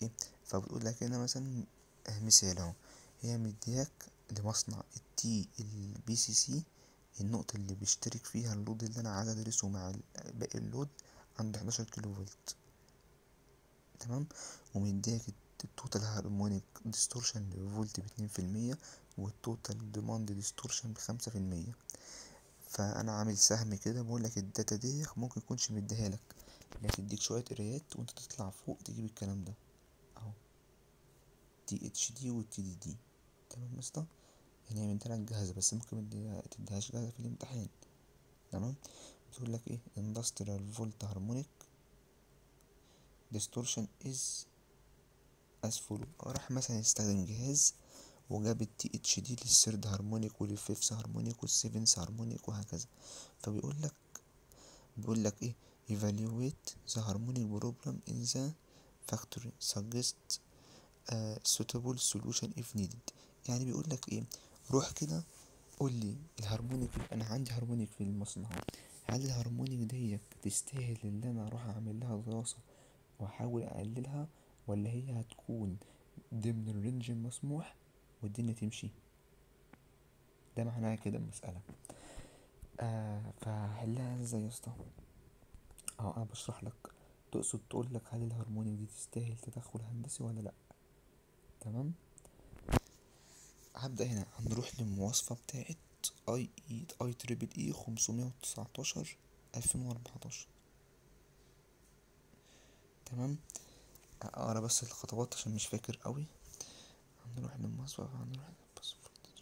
فبتقول لك هنا مثلا آه، مثال اهو هي مدياك لمصنع التي البي سي سي النقطة اللي بيشترك فيها اللود اللي أنا عايز أدرسه مع ال- باقي اللود عند 11 كيلو فولت تمام ومدياك التوتال هارمونيك ديستورشن لفولت باتنين في المية والتوتال ديماند ديستورشن بخمسة في المية فأنا عامل سهم كده بقولك الداتا دي ممكن يكونش مديها لك اللي هتديك شوية قرايات وانت تطلع فوق تجيب الكلام ده اهو تي اتش دي والتي دي دي تمام يا اسطى يعني هي مديلك جاهزة بس ممكن مديها- متديهاش جاهزة في الامتحان تمام بتقول لك ايه industrial volt harmonic distortion is as follow راح مثلا يستخدم جهاز وجاب التي اتش دي للثيرد هارمونيك وللفيفث هارمونيك والسيفنث هارمونيك وهكذا فبيقول لك بيقول لك ايه evaluate the harmonic problem in the factory suggest a suitable solution if needed يعني بيقول لك ايه روح كده قول لي الهارمونيك انا عندي هارمونيك في المصنع هل الهارمونيك ديت تستاهل ان انا اروح اعمل لها دراسة واحاول اقللها ولا هي هتكون ضمن الرينج المسموح والدنيا تمشي ده معناها كده المسألة آه فهحلها ازاي يا اسطى اه انا بشرح لك تقصد تقول لك هل الهارمونيك دي تستاهل تدخل هندسي ولا لا تمام هبدأ هنا هنروح للمواصفة بتاعت اي اي اي تريبل اي خمسمية وتسعتاشر الفين واربعتاشر تمام اقرا بس الخطوات عشان مش فاكر قوي هنروح للمواصفة هنروح بس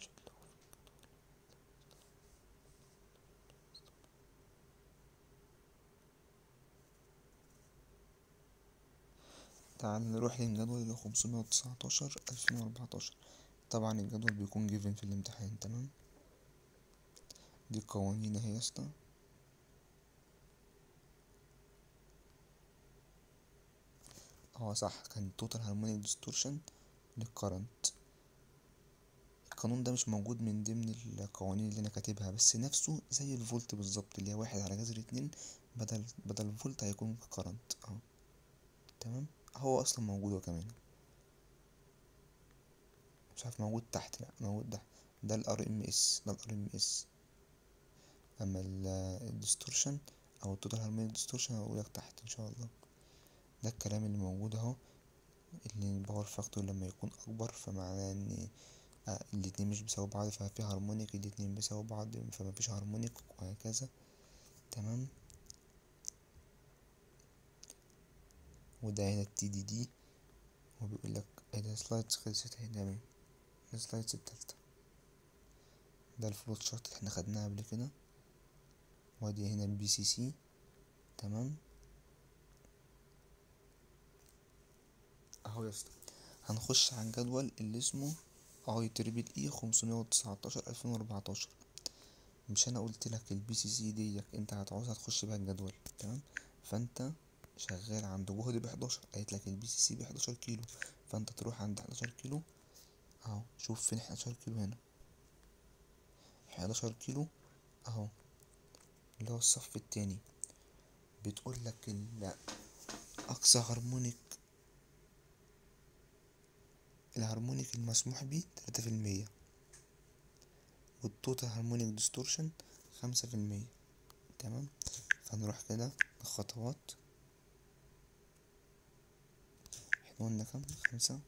تعال نروح للجدول اللي خمسمية وتسعتاشر الفين واربعتاشر طبعا الجدول بيكون جيفن في الامتحان تمام دي قوانين اهي يا اسطى اه صح كان توتال هارمونيك ديستورشن للكرنت القانون ده مش موجود من ضمن القوانين اللي انا كاتبها بس نفسه زي الفولت بالظبط اللي هي واحد على جذر اتنين بدل بدل الفولت هيكون كرنت اه تمام هو اصلا موجود هو كمان مش عارف موجود تحت لا موجود تحت ده الار ام اس ده الار ام اس اما الديستورشن او التوتال هارمونيك ديستورشن هقولك تحت ان شاء الله ده الكلام اللي موجود اهو ان الباور فاكتور لما يكون اكبر فمعناه ان آه، الاتنين مش بيساوي بعض ففي هارمونيك الاتنين بيساوي بعض فمفيش هارمونيك وهكذا تمام وده هنا التي دي دي وبيقول لك ايه ده سلايدز خلصت اهي تمام السلايدز التالتة ده الفلوت شارت اللي احنا خدناها قبل كده وادي هنا البي سي سي تمام اهو يا اسطى هنخش على الجدول اللي اسمه اي تريبل اي خمسمية وتسعتاشر الفين واربعتاشر مش انا قلت لك البي سي سي ديت انت هتعوزها تخش بيها الجدول تمام فانت شغال عند جهد بحداشر قالت لك البي سي سي بحداشر كيلو فانت تروح عند حداشر كيلو اهو شوف فين حداشر كيلو هنا حداشر كيلو اهو اللي هو الصف التاني بتقول لك ال- اقصى هارمونيك الهارمونيك المسموح بيه تلاتة في المية والتوتال هارمونيك ديستورشن خمسة في المية تمام فنروح كده الخطوات احنا قلنا كام خمسة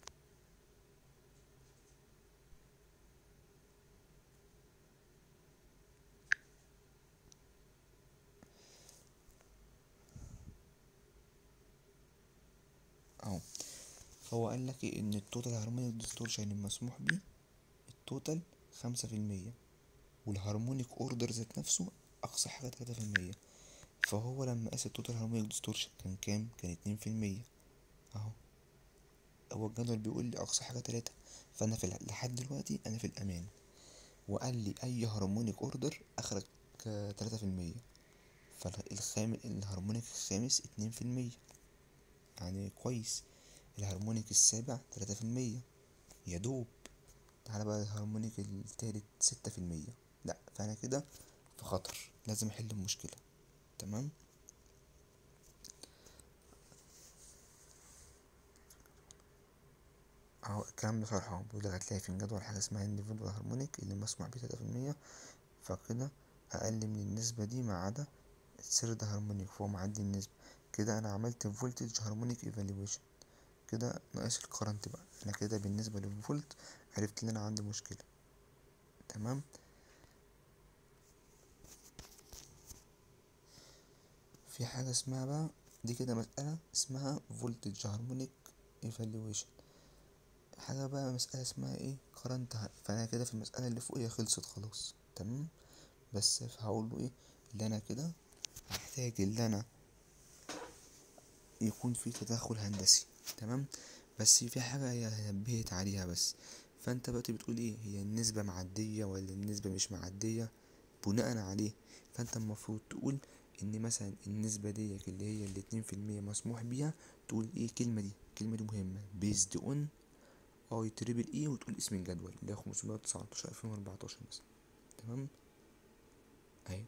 اهو هو قال لك إيه ان التوتال هارمونيك ديستورشن المسموح بيه التوتال خمسة في المية والهارمونيك اوردر ذات نفسه اقصى حاجة تلاتة في المية فهو لما قاس التوتال هارمونيك ديستورشن كان كام كان اتنين في المية اهو هو الجدول بيقول لي اقصى حاجة تلاتة فانا في ال- لحد دلوقتي انا في الامان وقال لي اي هارمونيك اوردر اخرج آه، تلاتة في المية فالخام الهارمونيك الخامس اتنين في المية يعني كويس الهارمونيك السابع تلاتة في المية يا دوب تعالى بقى الهارمونيك التالت ستة في المية لا فأنا كده في خطر لازم أحل المشكلة تمام هو الكلام ده شرحه بيقول لك هتلاقي في الجدول حاجة اسمها individual هارمونيك اللي مسموح بيه تلاتة في المية فكده أقل من النسبة دي ما عدا الثيرد هارمونيك فهو معدي النسبة كده أنا عملت فولتج هارمونيك ايفالويشن كده ناقص الكرنت بقى أنا كده بالنسبة للفولت عرفت إن أنا عندي مشكلة تمام في حاجة اسمها بقى دي كده مسألة اسمها فولتج هارمونيك ايفالويشن حاجة بقى مسألة اسمها ايه كرنت فأنا كده في المسألة اللي فوق هي خلصت خلاص تمام بس هقول له ايه اللي أنا كده هحتاج اللي أنا يكون في تدخل هندسي تمام بس في حاجة هي نبهت عليها بس فانت دلوقتي بتقول ايه هي النسبة معدية ولا النسبة مش معدية بناء عليه فانت المفروض تقول ان مثلا النسبة ديك اللي هي الاتنين في المية مسموح بيها تقول ايه الكلمة دي الكلمة دي مهمة based on اي تريبل اي وتقول اسم الجدول اللي هي خمسمية وتسعتاشر الفين واربعتاشر مثلا تمام اهي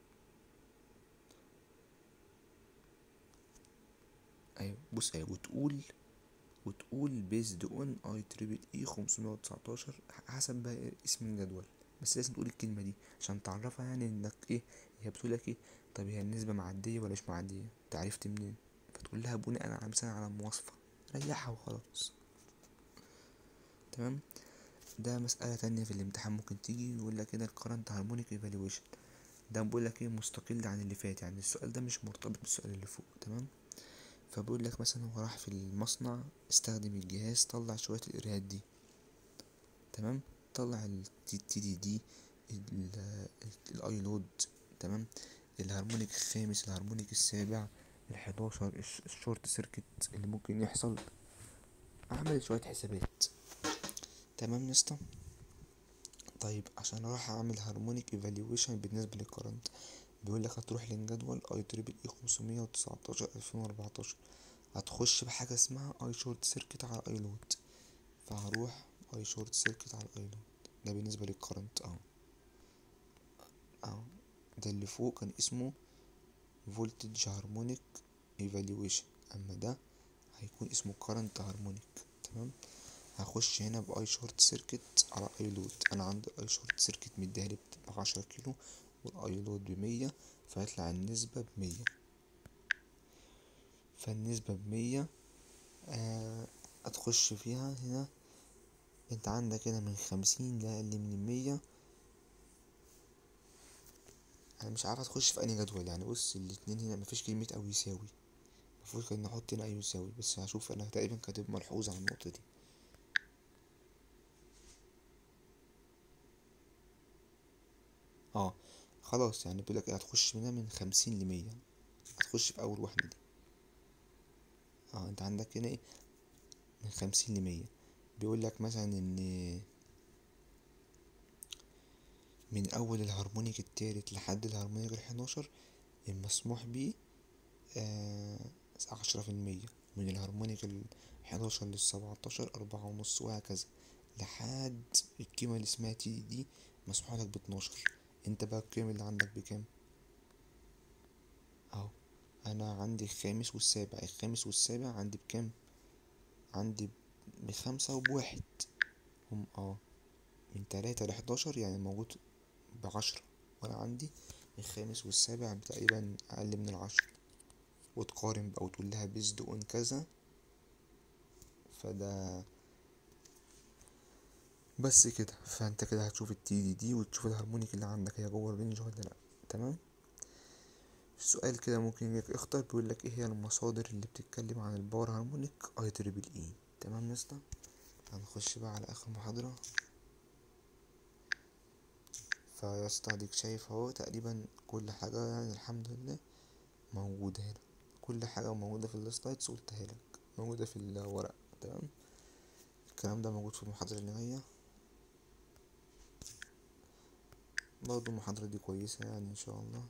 ايوه بص ايوه وتقول وتقول بيزد اون اي تريبل اي خمسمية وتسعتاشر حسب بقى إيه اسم الجدول بس لازم تقول الكلمة دي عشان تعرفها يعني انك ايه هي بتقولك ايه طب هي النسبة معدية ولا مش معدية انت عرفت منين فتقول لها بناء على مثلا على المواصفة ريحها وخلاص تمام ده مسألة تانية في الامتحان ممكن تيجي يقول لك كده الكرنت هارمونيك ايفالويشن ده بقول لك ايه مستقل عن اللي فات يعني السؤال ده مش مرتبط بالسؤال اللي فوق تمام فبقول لك مثلا هو راح في المصنع استخدم الجهاز طلع شوية القرايات دي تمام طلع التي دي دي الاي لود تمام الهارمونيك الخامس الهارمونيك السابع الحداشر الشورت سيركت اللي ممكن يحصل اعمل شوية حسابات تمام يا اسطى طيب عشان اروح اعمل هارمونيك ايفالويشن بالنسبة للكرنت بيقول لك هتروح للجدول اي تريبل اي خمسمية وتسعتاشر الفين واربعتاشر هتخش بحاجة اسمها اي شورت سيركت على اي لود فهروح اي شورت سيركت على اي لود ده بالنسبة للكرنت اهو اهو ده اللي فوق كان اسمه فولتج هارمونيك ايفالويشن اما ده هيكون اسمه كرنت هارمونيك تمام هخش هنا باي شورت سيركت على اي لود انا عندي اي شورت سيركت مديهالي بعشرة كيلو والاي لود بمية فيطلع النسبة بمية فالنسبة بمية آه هتخش فيها هنا انت عندك هنا من خمسين لأقل من المية انا مش عارف هتخش في انهي جدول يعني بص الاتنين هنا مفيش كلمة او يساوي المفروض كان نحط هنا اي يساوي بس هشوف انا تقريبا كاتب ملحوظ على النقطة دي اه خلاص يعني بيقولك ايه هتخش منها من خمسين لمية هتخش في اول واحدة دي اه انت عندك هنا ايه من خمسين لمية بيقولك مثلا ان من اول الهارمونيك التالت لحد الهارمونيك الحداشر المسموح بيه آه عشرة في المية من الهارمونيك الحداشر للسبعتاشر أربعة ونص وهكذا لحد القيمة اللي اسمها تي دي مسموح لك باتناشر انت بقى القيم اللي عندك بكام اهو انا عندي الخامس والسابع الخامس والسابع عندي بكام عندي بخمسة وبواحد هم اه من تلاتة لحداشر يعني موجود بعشرة وانا عندي الخامس والسابع تقريبا اقل من العشرة وتقارن بقى وتقول لها بيزد اون كذا فده بس كده فانت كده هتشوف التي دي دي وتشوف الهارمونيك اللي عندك هي جوه الرينج ولا لا تمام السؤال كده ممكن يجيك اختار بيقول لك ايه هي المصادر اللي بتتكلم عن الباور هارمونيك اي تريبل اي تمام يا اسطى هنخش بقى على اخر محاضرة فيا اسطى اديك شايف اهو تقريبا كل حاجة يعني الحمد لله موجودة هنا كل حاجة موجودة في السلايدز قلتها لك موجودة في الورق تمام الكلام ده موجود في المحاضرة اللي جاية برضه المحاضرة دي كويسة يعني ان شاء الله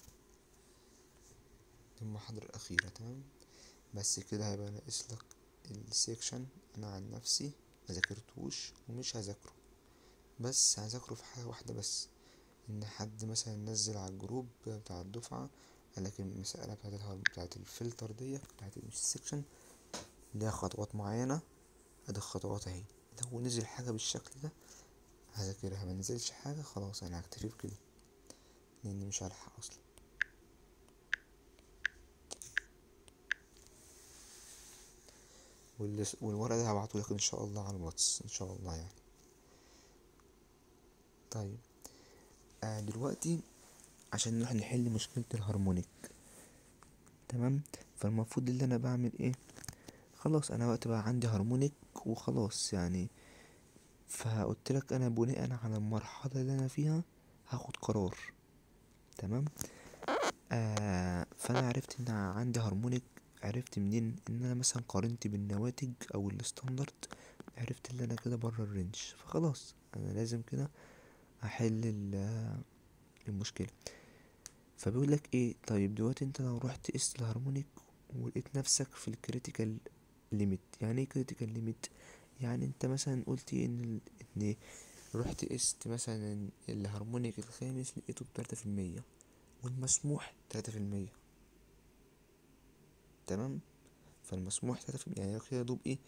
دي المحاضرة الأخيرة تمام بس كده هيبقى ناقص لك السيكشن أنا عن نفسي مذاكرتوش ومش هذاكره بس هذاكره في حاجة واحدة بس إن حد مثلا نزل على الجروب بتاع الدفعة قالك المسألة بتاعت الهار بتاعت الفلتر ديت بتاعت مش السيكشن ليها خطوات معينة ادي الخطوات اهي لو نزل حاجة بالشكل ده هذاكرها ما نزلش حاجة خلاص انا هكتفي بكده لاني مش هلحق اصلا واللس- والورق ده هبعتهولك ان شاء الله على الواتس ان شاء الله يعني طيب آه دلوقتي عشان نروح نحل مشكلة الهارمونيك تمام فالمفروض اللي انا بعمل ايه خلاص انا وقت بقى عندي هارمونيك وخلاص يعني فقلت لك انا بناء على المرحلة اللي انا فيها هاخد قرار تمام آه فانا عرفت ان عندي هارمونيك عرفت منين ان انا مثلا قارنت بالنواتج او الستاندرد عرفت ان انا كده بره الرينج فخلاص انا لازم كده احل ال- المشكله فبيقول لك ايه طيب دلوقتي انت لو رحت قست الهارمونيك ولقيت نفسك في الكريتيكال ليميت يعني ايه كريتيكال ليميت يعني انت مثلا قلت ان ال- ان رحت قست مثلا الهارمونيك الخامس لقيته بتلاتة في المية والمسموح تلاتة في المية تمام فالمسموح تلاتة في المية يعني كده دوب ايه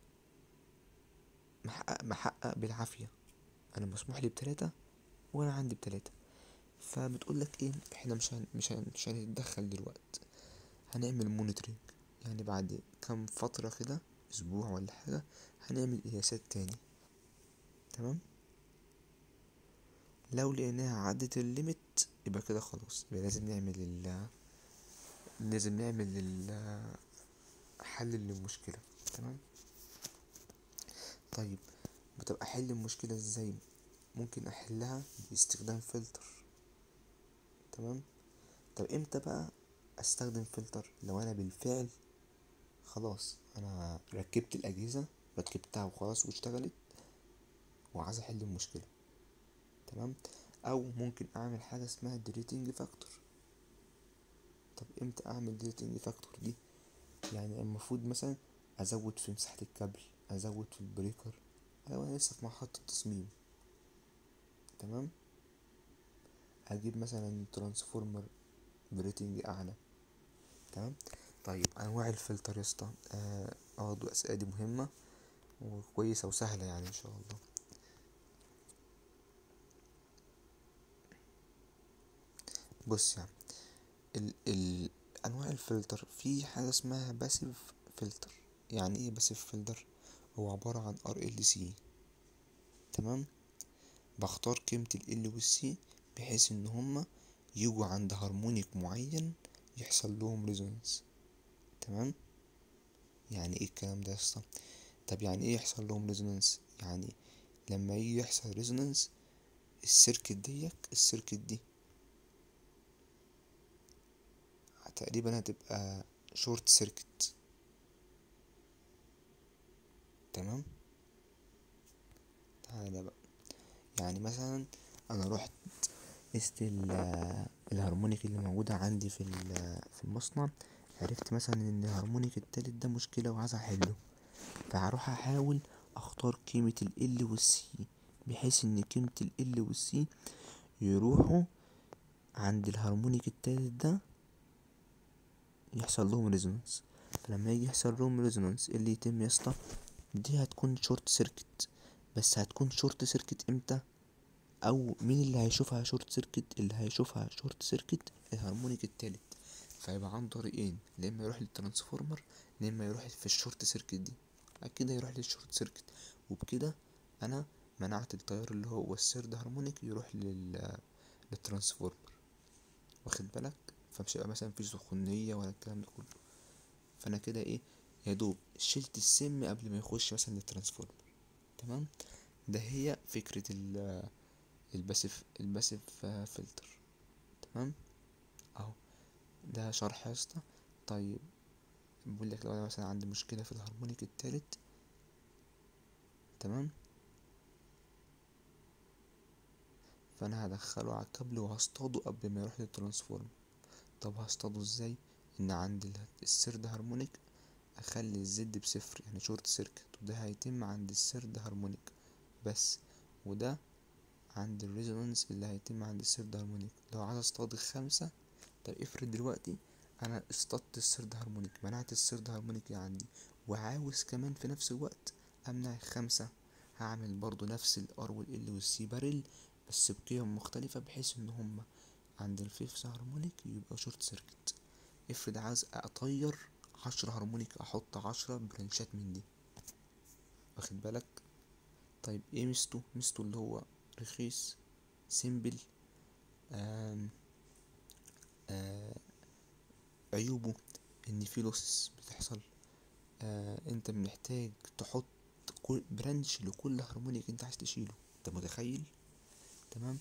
محقق محقق بالعافية انا مسموح لي بتلاتة وانا عندي بتلاتة فبتقولك ايه احنا مش هن مش هن مش هنتدخل دلوقتي هنعمل مونيتورنج يعني بعد كام فترة كده اسبوع ولا حاجة هنعمل قياسات تاني تمام لو لقيناها عدت الليميت يبقى كده خلاص يبقى لازم نعمل ال لازم نعمل ال حل للمشكلة تمام طيب بتبقى حل المشكلة ازاي ممكن احلها باستخدام فلتر تمام طب امتى بقى استخدم فلتر لو انا بالفعل خلاص انا ركبت الاجهزة ركبتها وخلاص واشتغلت وعايز احل المشكلة تمام او ممكن اعمل حاجة اسمها دريتنج فاكتور طب امتى اعمل دريتنج فاكتور دي يعني المفروض مثلا ازود في مساحة الكابل ازود في البريكر ايوه انا لسه في مرحلة التصميم تمام اجيب مثلا ترانسفورمر بريتنج اعلى تمام طيب انواع الفلتر يا اسطى اه آه، دي الاسئله دي مهمه وكويسه وسهله يعني ان شاء الله بص يعني ال ال انواع الفلتر في حاجه اسمها باسيف فلتر يعني ايه باسيف فلتر هو عباره عن ار ال سي تمام بختار قيمة ال L وال C بحيث ان هما يجوا عند هارمونيك معين يحصل لهم ريزونانس تمام يعني ايه الكلام ده يا اسطى طب يعني ايه يحصل لهم ريزونانس يعني لما يجي يحصل ريزونانس السيركت ديك السيركت دي تقريبا هتبقى شورت سيركت تمام تعالى بقى يعني مثلا انا رحت قست ال- الهارمونيك اللي موجودة عندي في ال- في المصنع عرفت مثلا ان الهارمونيك التالت ده مشكلة وعايز احله فهروح احاول اختار قيمة ال L وال C بحيث ان قيمة ال L وال C يروحوا عند الهارمونيك التالت ده يحصل لهم ريزونانس فلما يجي يحصل لهم ريزونانس إيه اللي يتم يا اسطى دي هتكون شورت سيركت بس هتكون شورت سيركت امتى او مين اللي هيشوفها شورت سيركت اللي هيشوفها شورت سيركت الهارمونيك التالت فيبقى عنده طريقين يا اما يروح للترانسفورمر يا اما يروح في الشورت سيركت دي اكيد هيروح للشورت سيركت وبكده انا منعت التيار اللي هو السيرد هارمونيك يروح لل للترانسفورمر واخد بالك فمش هيبقى مثلا مفيش سخونية ولا الكلام ده كله فانا كده ايه يا دوب شلت السم قبل ما يخش مثلا للترانسفورمر تمام ده هي فكرة ال الباسيف الباسيف فلتر تمام اهو ده شرح يا اسطى طيب بقول لك لو انا مثلا عندي مشكلة في الهارمونيك التالت تمام فانا هدخله على الكابل وهصطاده قبل ما يروح للترانسفورم طب هصطاده ازاي ان عند ال- السرد هارمونيك اخلي الزد بصفر يعني شورت سيركت وده هيتم عند السرد هارمونيك بس وده عند الريزونانس اللي هيتم عند السرد هارمونيك لو عايز اصطاد الخمسة طب افرض دلوقتي انا اصطدت السرد هارمونيك منعت السرد هارمونيك اللي عندي وعاوز كمان في نفس الوقت امنع الخمسة هعمل برضو نفس الار والال والسي بارل بس بقيم مختلفة بحيث ان هما عند الفيفث هارمونيك يبقى شورت سيركت افرض عايز اطير عشرة هارمونيك احط عشرة برانشات من دي واخد بالك طيب ايه ميزته ميزته اللي هو رخيص سيمبل آم آه عيوبه ان في لوسس بتحصل آه انت محتاج تحط كل برانش لكل هارمونيك انت عايز تشيله انت متخيل تمام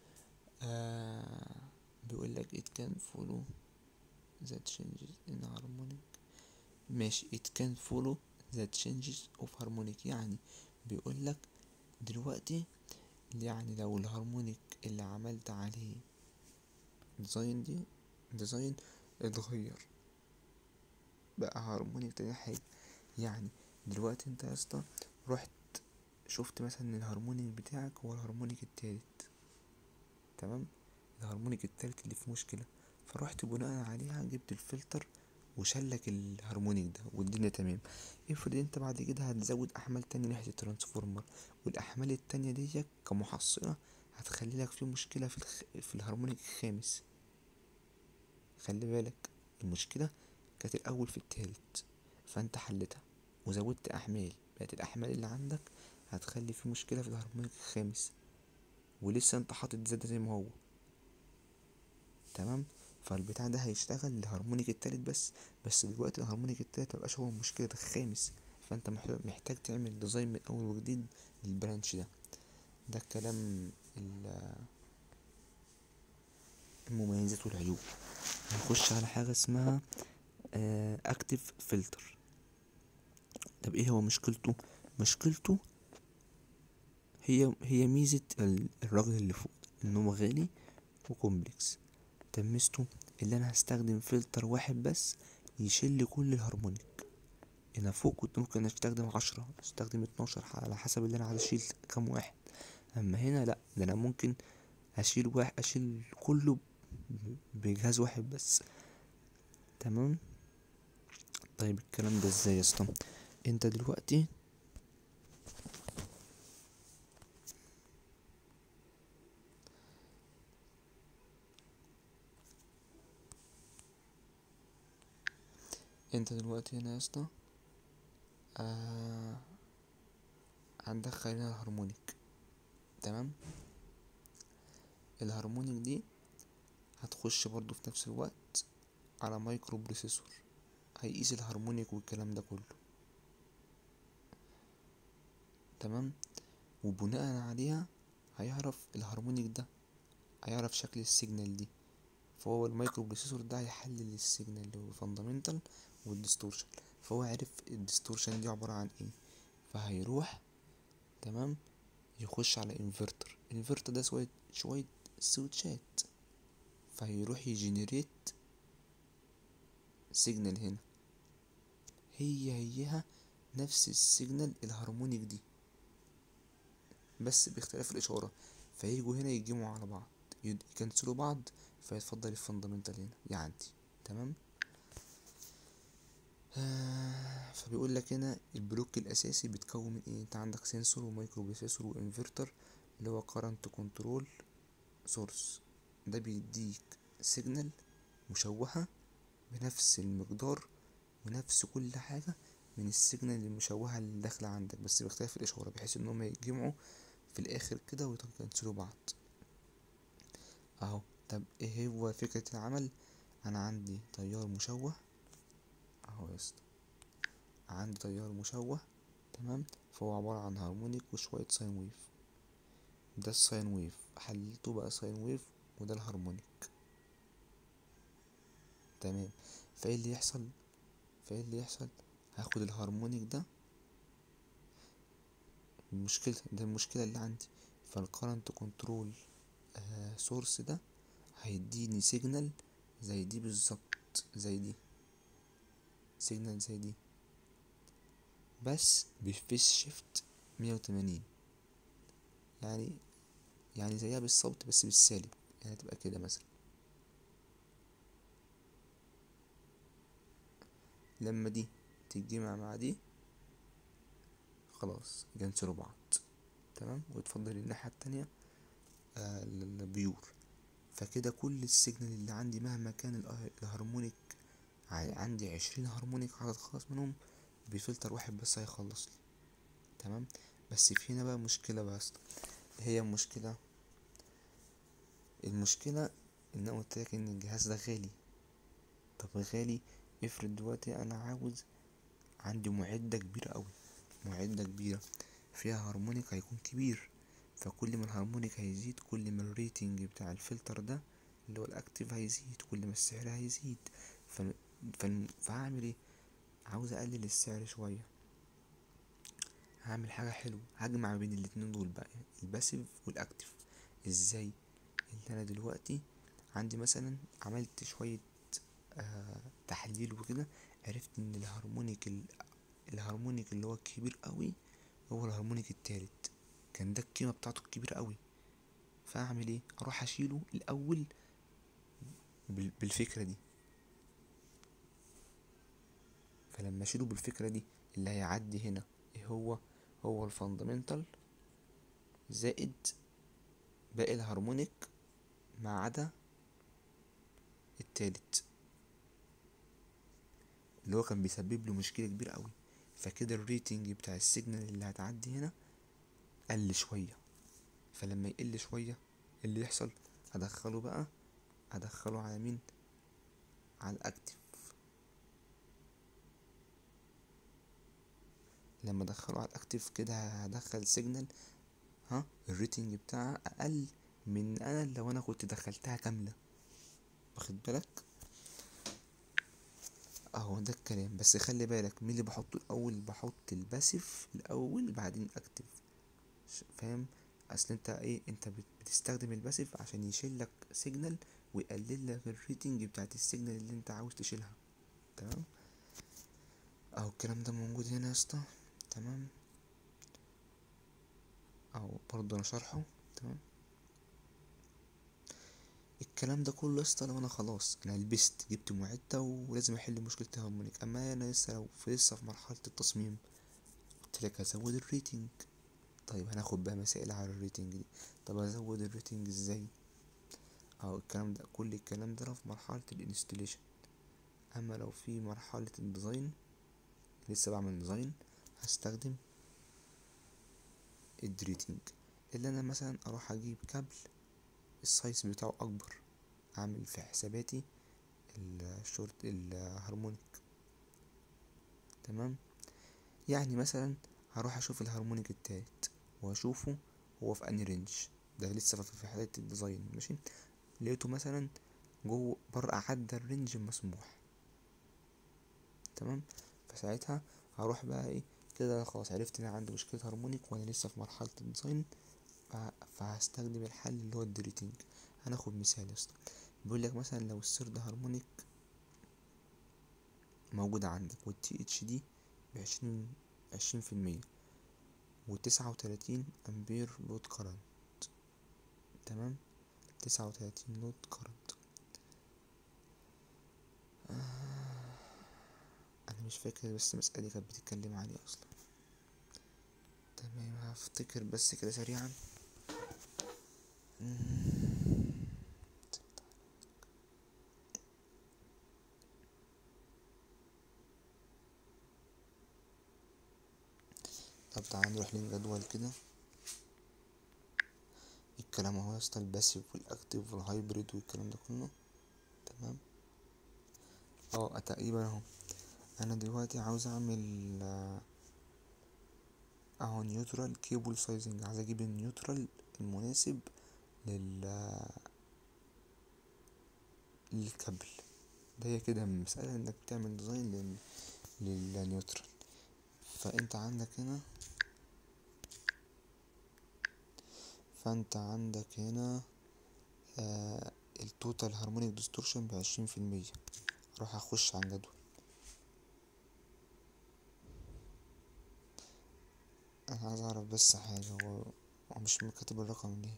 آه بيقول لك it can follow that changes in harmonic ماشي it can follow that changes of harmonic يعني بيقول لك دلوقتي يعني لو الهارمونيك اللي عملت عليه ديزاين دي ديزاين اتغير بقى هارمونيك تاني حاجة يعني دلوقتي انت يا اسطى رحت شفت مثلا ان الهارمونيك بتاعك هو الهارمونيك التالت تمام الهارمونيك التالت اللي فيه مشكلة فرحت بناء عليها جبت الفلتر وشلك الهارمونيك ده والدنيا تمام افرض انت بعد كده هتزود احمال تانية ناحية الترانسفورمر والاحمال التانية دي كمحصلة هتخلي لك في مشكلة في, الخ... في الهارمونيك الخامس خلي بالك المشكلة كانت الاول في التالت فانت حلتها وزودت احمال بقت الاحمال اللي عندك هتخلي في مشكلة في الهارمونيك الخامس ولسه انت حاطط زيادة زي ما هو تمام فالبتاع ده هيشتغل الهارمونيك التالت بس بس دلوقتي الهارمونيك التالت مبقاش هو مشكلة الخامس فانت محتاج تعمل ديزاين من اول وجديد للبرانش ده ده الكلام المميزات والعيوب هنخش على حاجة اسمها اكتف فلتر طب ايه هو مشكلته مشكلته هي هي ميزة الراجل اللي فوق ان هو غالي وكومبلكس طب ميزته اللي انا هستخدم فلتر واحد بس يشيل كل الهارمونيك هنا فوق كنت ممكن استخدم عشرة استخدم اتناشر على حسب اللي انا عايز اشيل كام واحد اما هنا لا ده انا ممكن اشيل واحد اشيل كله بجهاز واحد بس تمام طيب الكلام ده ازاي يا اسطى انت دلوقتي انت دلوقتي هنا يا اسطى آه هندخل هنا الهارمونيك تمام الهارمونيك دي هتخش برضو في نفس الوقت على مايكرو بروسيسور هيقيس الهارمونيك والكلام ده كله تمام وبناء عليها هيعرف الهارمونيك ده هيعرف شكل السيجنال دي فهو المايكرو بروسيسور ده هيحلل السيجنال اللي هو فاندامنتال والديستورشن فهو عرف الديستورشن دي عبارة عن ايه فهيروح تمام يخش على انفرتر الانفرتر ده شوية شوية سويتشات فهيروح يجنريت سيجنال هنا هي هيها نفس السيجنال الهارمونيك دي بس باختلاف الإشارة فييجوا هنا يتجمعوا على بعض يكنسلوا بعض فيتفضل الفندامنتال هنا يعدي تمام آه فبيقول لك هنا البلوك الاساسي بيتكون من ايه انت عندك سنسور ومايكرو بروسيسور وانفرتر اللي هو كارنت كنترول سورس ده بيديك سيجنال مشوهة بنفس المقدار ونفس كل حاجة من السيجنال المشوهة اللي داخلة عندك بس باختلاف الإشارة بحيث إن هما يتجمعوا في الآخر كده ويكنسلوا بعض أهو طب إيه هو فكرة العمل أنا عندي تيار مشوه أهو يا اسطى عندي تيار مشوه تمام فهو عبارة عن هارمونيك وشوية ساين ويف ده الساين ويف حللته بقى ساين ويف وده الهارمونيك تمام فايه اللي يحصل فايه اللي يحصل هاخد الهارمونيك ده المشكلة ده المشكلة اللي عندي فالكرنت كنترول سورس ده هيديني سيجنال زي دي بالظبط زي دي سيجنال زي دي بس بفيس شيفت مية وتمانين يعني يعني زيها بالصوت بس بالسالب يعني تبقى كده مثلا لما دي تتجمع مع دي خلاص يجنسلوا بعض تمام وتفضل الناحية التانية آه البيور فكده كل السيجنال اللي عندي مهما كان الأه- الهارمونيك ع- عندي عشرين هارمونيك عايز اتخلص منهم بفلتر واحد بس هيخلص لي تمام بس في هنا بقى مشكلة بقى يا اسطى إيه هي المشكلة المشكلة ان انا قلت لك ان الجهاز ده غالي طب غالي افرض دلوقتي انا عاوز عندي معدة كبيرة اوي معدة كبيرة فيها هارمونيك هيكون كبير فكل ما الهارمونيك هيزيد كل ما الريتنج بتاع الفلتر ده اللي هو الاكتيف هيزيد كل ما السعر هيزيد ف... ف... فهعمل ايه عاوز اقلل السعر شوية هعمل حاجة حلوة هجمع بين الاتنين دول بقى الباسيف والاكتيف ازاي اللي انا دلوقتي عندي مثلا عملت شوية آه تحليل وكده عرفت ان الهارمونيك ال... الهارمونيك اللي هو الكبير قوي هو الهارمونيك التالت كان ده القيمة بتاعته الكبيرة قوي فاعمل ايه اروح اشيله الاول بال... بالفكرة دي فلما اشيله بالفكرة دي اللي هيعدي هنا ايه هو هو الفاندامنتال زائد باقي الهارمونيك ما عدا التالت اللي هو كان بيسبب له مشكلة كبيرة قوي فكده الريتنج بتاع السيجنال اللي هتعدي هنا قل شوية فلما يقل شوية اللي يحصل هدخله بقى هدخله على مين على الاكتف لما ادخله على الاكتف كده هدخل سيجنال ها الريتنج بتاعها اقل من انا لو انا كنت دخلتها كاملة واخد بالك اهو ده الكلام بس خلي بالك مين اللي بحطه الاول بحط الباسيف الاول بعدين اكتف فاهم اصل انت ايه انت بت- بتستخدم الباسيف عشان يشيل لك سيجنال ويقلل لك الريتنج بتاعت السيجنال اللي انت عاوز تشيلها تمام اهو الكلام ده موجود هنا يا اسطى تمام اهو برضه انا شارحه تمام الكلام ده كله يا اسطى لو انا خلاص انا لبست جبت معدة ولازم احل مشكلة الهارمونيك اما انا لسه لو في لسه في مرحلة التصميم قلت لك هزود الريتنج طيب هناخد بقى مسائل على الريتنج دي طب ازود الريتنج ازاي اهو الكلام ده كل الكلام ده لو في مرحلة الانستليشن اما لو في مرحلة الديزاين لسه بعمل ديزاين هستخدم الريتنج اللي انا مثلا اروح اجيب كابل السايز بتاعه اكبر اعمل في حساباتي الشورت الهارمونيك تمام يعني مثلا هروح اشوف الهارمونيك التالت واشوفه هو في انهي رينج ده لسه في في حالة الديزاين ماشي لقيته مثلا جوه بره عدى الرينج المسموح تمام فساعتها هروح بقى ايه كده أنا خلاص عرفت ان انا عندي مشكلة هارمونيك وانا لسه في مرحلة الديزاين ف- فهستخدم الحل اللي هو الدريتنج هناخد مثال يا اسطى بيقول لك مثلا لو السرد هارمونيك موجود عندك والتي اتش دي بعشرين عشرين في المية وتسعة وتلاتين امبير لود كرنت تمام تسعة وتلاتين لود كرنت انا مش فاكر بس المسألة دي كانت بتتكلم عليه اصلا تمام هفتكر بس كده سريعا طب تعالى نروح للجدول كده الكلام اهو يا اسطى الباسيف والاكتيف والهايبريد والكلام ده كله تمام اه تقريبا اهو انا دلوقتي عاوز اعمل آه، اهو نيوترال كيبل سايزنج عايز اجيب النيوترال المناسب لل للكابل ده هي كده مسألة انك تعمل ديزاين لل... للنيوترال فانت عندك هنا فانت عندك هنا آه التوتال هارمونيك ديستورشن بعشرين في المية اروح اخش على الجدول انا عايز اعرف بس حاجة هو هو مش كاتب الرقم ليه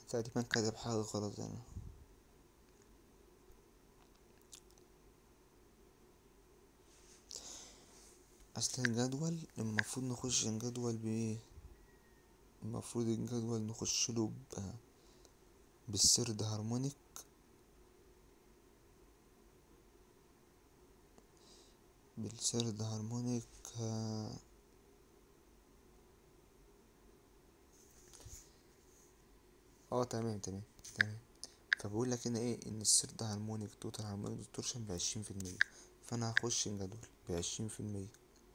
تقريبا كاتب حاجة غلط هنا اصل الجدول المفروض نخش الجدول بايه المفروض الجدول نخش له ب بالسرد هارمونيك بالسرد هارمونيك آه، اه تمام تمام تمام فبقول لك هنا ايه ان السرد هارمونيك توتال هارمونيك ديستورشن بعشرين في المية فانا هخش الجدول بعشرين في المية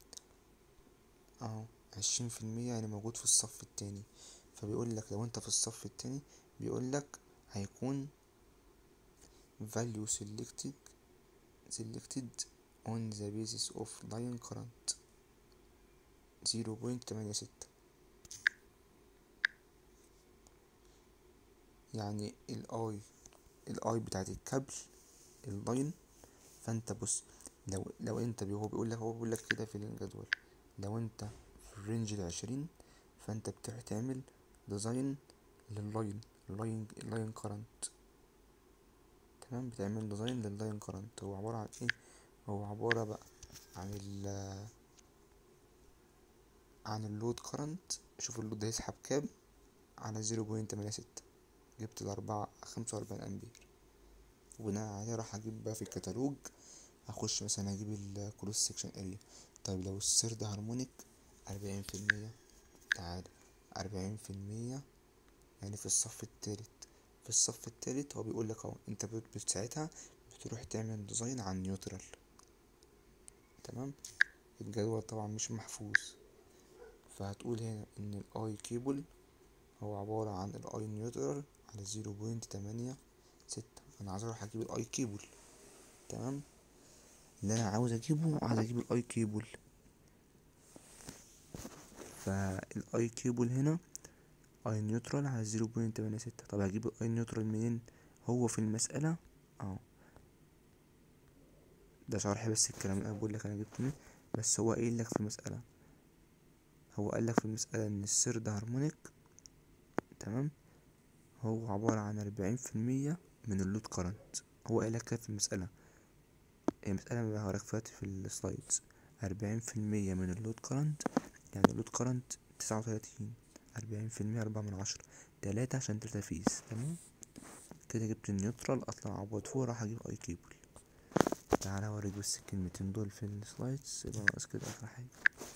اهو عشرين في المية يعني موجود في الصف التاني فبيقول لك لو انت في الصف التاني بيقول لك هيكون value selected selected on the basis of line current زيرو بوينت تمانية ستة يعني الاي الاي بتاعت الكابل اللاين فانت بص لو لو انت بي- هو بيقول لك هو بيقول لك كده في الجدول لو انت في الرينج العشرين فانت بتروح تعمل ديزاين لللاين اللاين اللاين كارنت تمام بتعمل ديزاين لللاين كارنت هو عبارة عن ايه هو عبارة بقى عن ال عن اللود كارنت شوف اللود ده هيسحب كام على زيرو بوينت تمانية ستة جبت الأربعة خمسة وأربعين أمبير وبناء عليه راح أجيب بقى في الكتالوج هخش مثلا أجيب الكروس سكشن اريا طيب لو السرد هارمونيك أربعين في المية تعالى أربعين في المية يعني في الصف التالت في الصف التالت هو بيقول لك اهو انت بت- بت- ساعتها بتروح تعمل ديزاين عن نيوترال تمام الجدول طبعا مش محفوظ فهتقول هنا ان الاي كيبل هو عبارة عن الاي نيوترال على زيرو بوينت تمانية ستة انا عايز اروح اجيب الاي كيبل تمام اللي انا عاوز اجيبه عايز اجيب الاي كيبل فالاي كيبل هنا اي نيوترال على زيرو بوينت تمانية ستة طب هجيب الاي نيوترال منين هو في المسألة اهو ده شرح بس الكلام اللي انا بقول لك انا جبت منين بس هو قايل لك في المسألة هو قال لك في المسألة ان السرد هارمونيك تمام هو عبارة عن أربعين في المية من اللود كارنت هو قال لك كده في المسألة هي مسألة ما هوريك فيها في السلايدز أربعين في المية من اللود كارنت يعني اللود كارنت تسعة وتلاتين أربعين في المية أربعة من عشرة تلاتة عشان تلاتة فيز تمام كده جبت النيوترال أطلع عبود فوق راح أجيب أي كيبل تعالى أوريك بس الكلمتين دول في السلايدز يبقى ناقص كده آخر حاجة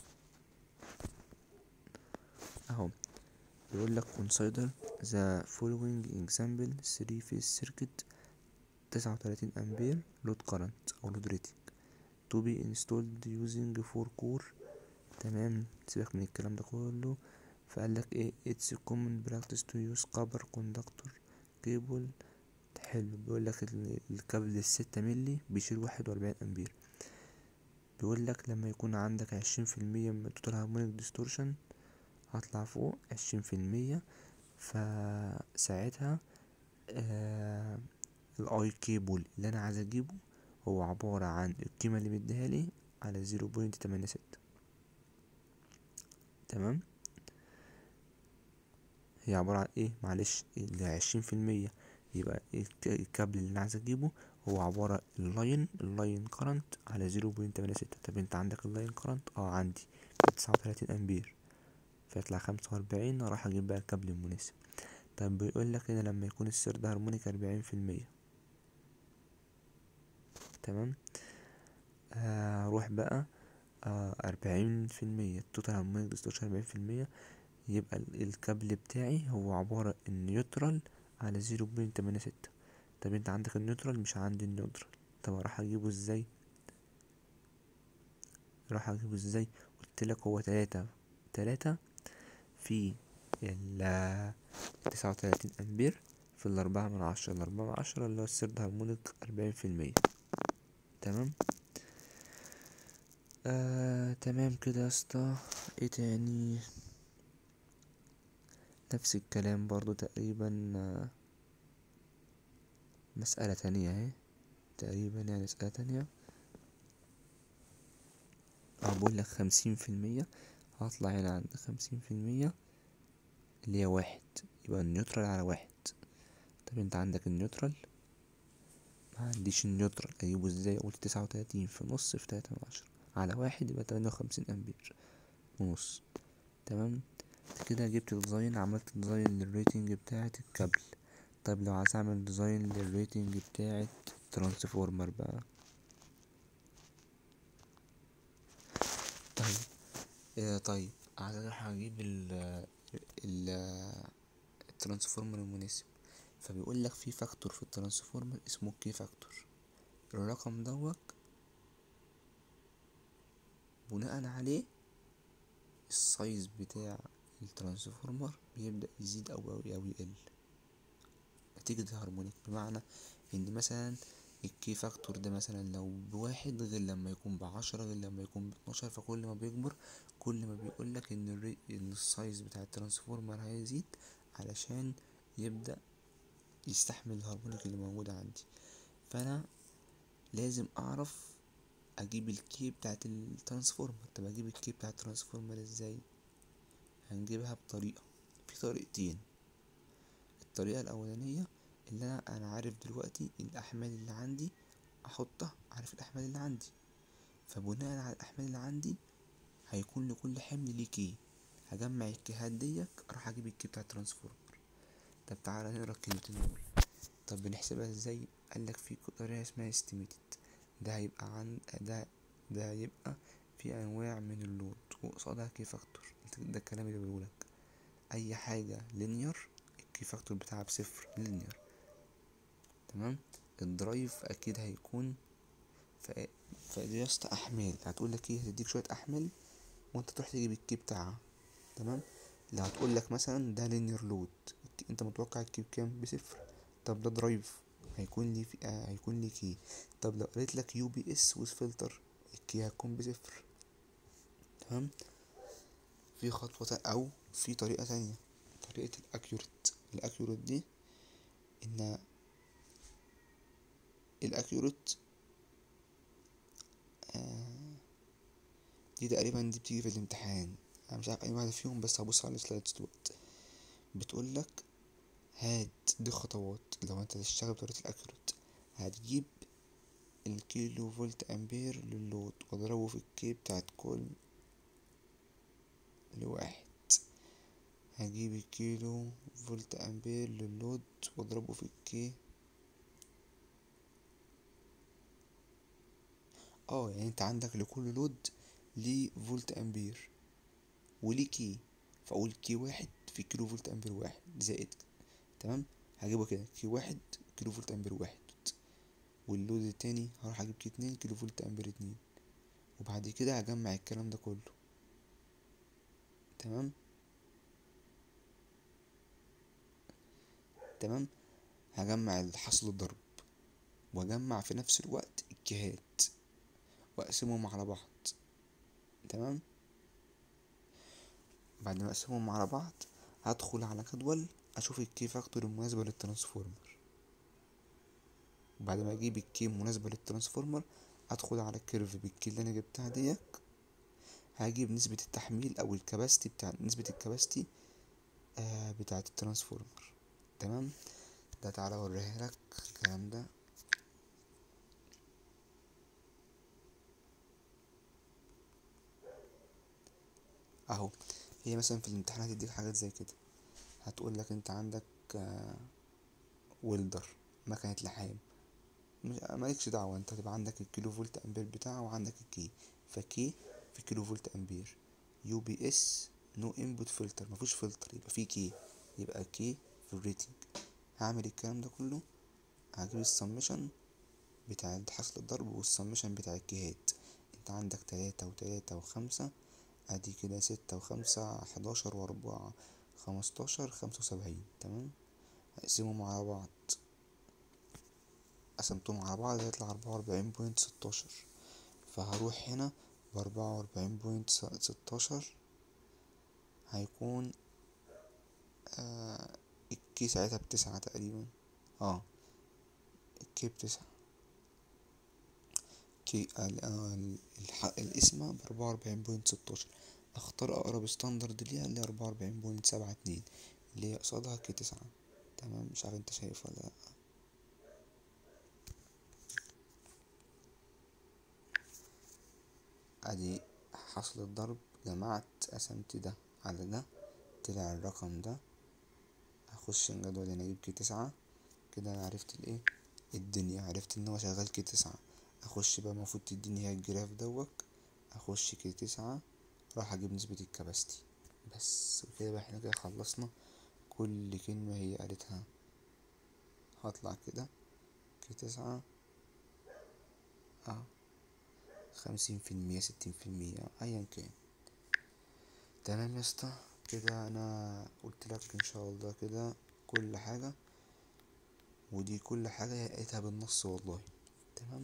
أهو بيقول لك consider the following example 3 phase circuit 39 أمبير load current أو load rating to be installed using 4 core تمام سيبك من الكلام ده كله فقال لك ايه it's common practice to use copper conductor cable حلو بيقول لك الكابل الستة ملي بيشيل واحد وأربعين أمبير بيقول لك لما يكون عندك عشرين في المية من التوتال هارمونيك ديستورشن هطلع فوق عشرين في المية فساعتها آه الاي كيبل اللي انا عايز اجيبه هو عبارة عن القيمة اللي مديها لي على زيرو بوينت تمانية ستة تمام هي عبارة عن ايه معلش العشرين في المية يبقى الكابل اللي انا عايز اجيبه هو عبارة اللاين اللاين كارنت على زيرو بوينت تمانية ستة طب انت عندك اللاين كارنت اه عندي تسعة وتلاتين امبير فيطلع خمسة وأربعين راح اجيب بقى الكابل المناسب طب بيقول لك هنا لما يكون السرد هارمونيك أربعين في المية تمام هروح بقى أربعين في المية التوتال هارمونيك ديستورشن أربعين في المية يبقى الكابل بتاعي هو عبارة النيوترال على زيرو بوينت تمانية ستة طب انت عندك النيوترال مش عندي النيوترال طب راح اجيبه ازاي راح اجيبه ازاي قلتلك هو تلاتة تلاتة في ال تسعة وتلاتين امبير في الاربعة من عشرة الاربعة من عشرة اللي هو السرد هارمونيك اربعين في المية تمام آه تمام كده يا اسطى ايه تاني نفس الكلام برضو تقريبا آه مسألة تانية اهي تقريبا يعني مسألة تانية اه بقول لك خمسين في المية هطلع هنا عند خمسين في المية اللي هي واحد يبقى النيوترال على واحد طب انت عندك النيوترال ما عنديش النيوترال اجيبه ازاي اقول تسعة وتلاتين في نص في تلاتة من عشرة على واحد يبقى تمانية وخمسين امبير ونص تمام كده جبت ديزاين عملت ديزاين للريتنج بتاعة الكابل طيب لو عايز اعمل ديزاين للريتنج بتاعة ترانسفورمر بقى طيب آه طيب عايز اروح اجيب ال ال الترانسفورمر المناسب فبيقول لك في فاكتور في الترانسفورمر اسمه كي فاكتور الرقم دوت بناء عليه السايز بتاع الترانسفورمر بيبدأ يزيد أو أو أو يقل نتيجة الهارمونيك بمعنى إن مثلا الكي فاكتور ده مثلا لو بواحد غير لما يكون بعشرة غير لما يكون باتناشر فكل ما بيكبر كل ما بيقولك إن الري... إن السايز بتاع الترانسفورمر هيزيد علشان يبدأ يستحمل الهارمونيك اللي موجود عندي فأنا لازم أعرف أجيب الكي بتاعت الترانسفورمر طب أجيب الكي بتاع الترانسفورمر إزاي هنجيبها بطريقة في طريقتين الطريقة الأولانية اللي أنا أنا عارف دلوقتي الأحمال اللي عندي أحطها عارف الأحمال اللي عندي فبناء على الأحمال اللي عندي هيكون لكل حمل ليه كي هجمع الكيهات ديك أروح أجيب الكي بتاع الترانسفورمر طب تعالى نقرا الكلمتين دول طب بنحسبها ازاي قالك في طريقة اسمها estimated ده هيبقى عن ده ده هيبقى في انواع من اللود وقصادها كي فاكتور ده الكلام اللي بقولك اي حاجة لينير الكي فاكتور بتاعها بصفر لينير تمام الدرايف اكيد هيكون ف فدي يسط احمال هتقولك ايه هتديك شوية احمال وانت تروح تجيب الكي بتاعها تمام اللي هتقولك مثلا ده لينير لود انت متوقع الكي بكام بصفر طب ده درايف هيكون لي في آه هيكون لي كي طب لو قالت لك يو بي اس ويز فلتر الكي هتكون بصفر تمام في خطوة او في طريقة تانية طريقة الاكيوريت الاكيوريت دي ان الاكيوريت آه دي تقريبا دي بتيجي في الامتحان انا مش عارف اي واحدة فيهم بس هبص على السلايدز دلوقتي بتقولك هات دي خطوات لو انت تشتغل بطريقة الاكيوريت هتجيب الكيلو فولت امبير للود واضربه في الكي بتاعت كل لواحد هجيب الكيلو فولت امبير للود واضربه في الكي اه يعني انت عندك لكل لود ليه فولت امبير وليه كي فاقول كي واحد في كيلو فولت امبير واحد زائد تمام هجيبه كده كي واحد كيلو فولت امبير واحد واللود التاني هروح اجيب كي اتنين كيلو فولت امبير اتنين وبعد كده هجمع الكلام ده كله تمام تمام هجمع الحصل الضرب واجمع في نفس الوقت الكيهات واقسمهم على بعض تمام بعد ما اقسمهم على بعض هدخل على جدول اشوف الكي فاكتور المناسبة للترانسفورمر بعد ما اجيب الكي المناسبة للترانسفورمر ادخل على الكيرف بالكي اللي انا جبتها ديك هجيب نسبة التحميل او الكباستي بتاع نسبة الكباستي آه بتاعة الترانسفورمر تمام ده تعالى اوريها لك الكلام ده اهو هي مثلا في الامتحان هتديك حاجات زي كده هتقول لك انت عندك آه ويلدر مكنة لحام مش مالكش دعوة انت هتبقى عندك الكيلو فولت امبير بتاعه وعندك الكي فكي في كيلو فولت امبير يو بي اس نو انبوت فلتر مفيش فلتر يبقى في كي يبقى كي في الريتنج هعمل الكلام ده كله هجيب السمشن بتاع حصل الضرب والسمشن بتاع الكيهات انت عندك تلاتة وتلاتة وخمسة ادي كده ستة وخمسة حداشر واربعة خمستاشر خمسة وسبعين تمام هقسمهم على بعض قسمتهم على بعض هيطلع أربعة وأربعين بوينت ستاشر فهروح هنا بأربعة وأربعين بوينت ستاشر هيكون آه الكي ساعتها بتسعة تقريبا اه الكي بتسعة كي آه القسمة بأربعة وأربعين بوينت ستاشر اختار اقرب ستاندرد ليها اللي أربعة وأربعين بوينت سبعة اتنين اللي هي قصادها كي تسعة تمام مش عارف انت شايف ولا لأ ادي حصل الضرب جمعت قسمت ده على ده طلع الرقم ده هخش الجدول هنا اجيب كي تسعة كده انا عرفت الايه الدنيا عرفت ان هو شغال كي تسعة اخش بقى المفروض تديني هي الجراف دوت اخش كي تسعة راح اجيب نسبة الكباستي بس وكده بقى احنا كده خلصنا كل كلمة هي قالتها هطلع كده كي تسعة اه خمسين في المية ستين في المية ايا كان تمام يا اسطى كده انا قلت لك ان شاء الله كده كل حاجة ودي كل حاجة هي لقيتها بالنص والله تمام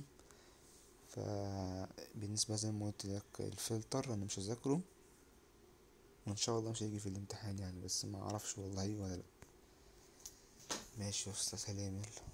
فبالنسبة زي ما قلت لك الفلتر انا مش هذاكره وان شاء الله مش هيجي في الامتحان يعني بس ما اعرفش والله هيجي ولا لا ماشي يا استاذ سلام يلا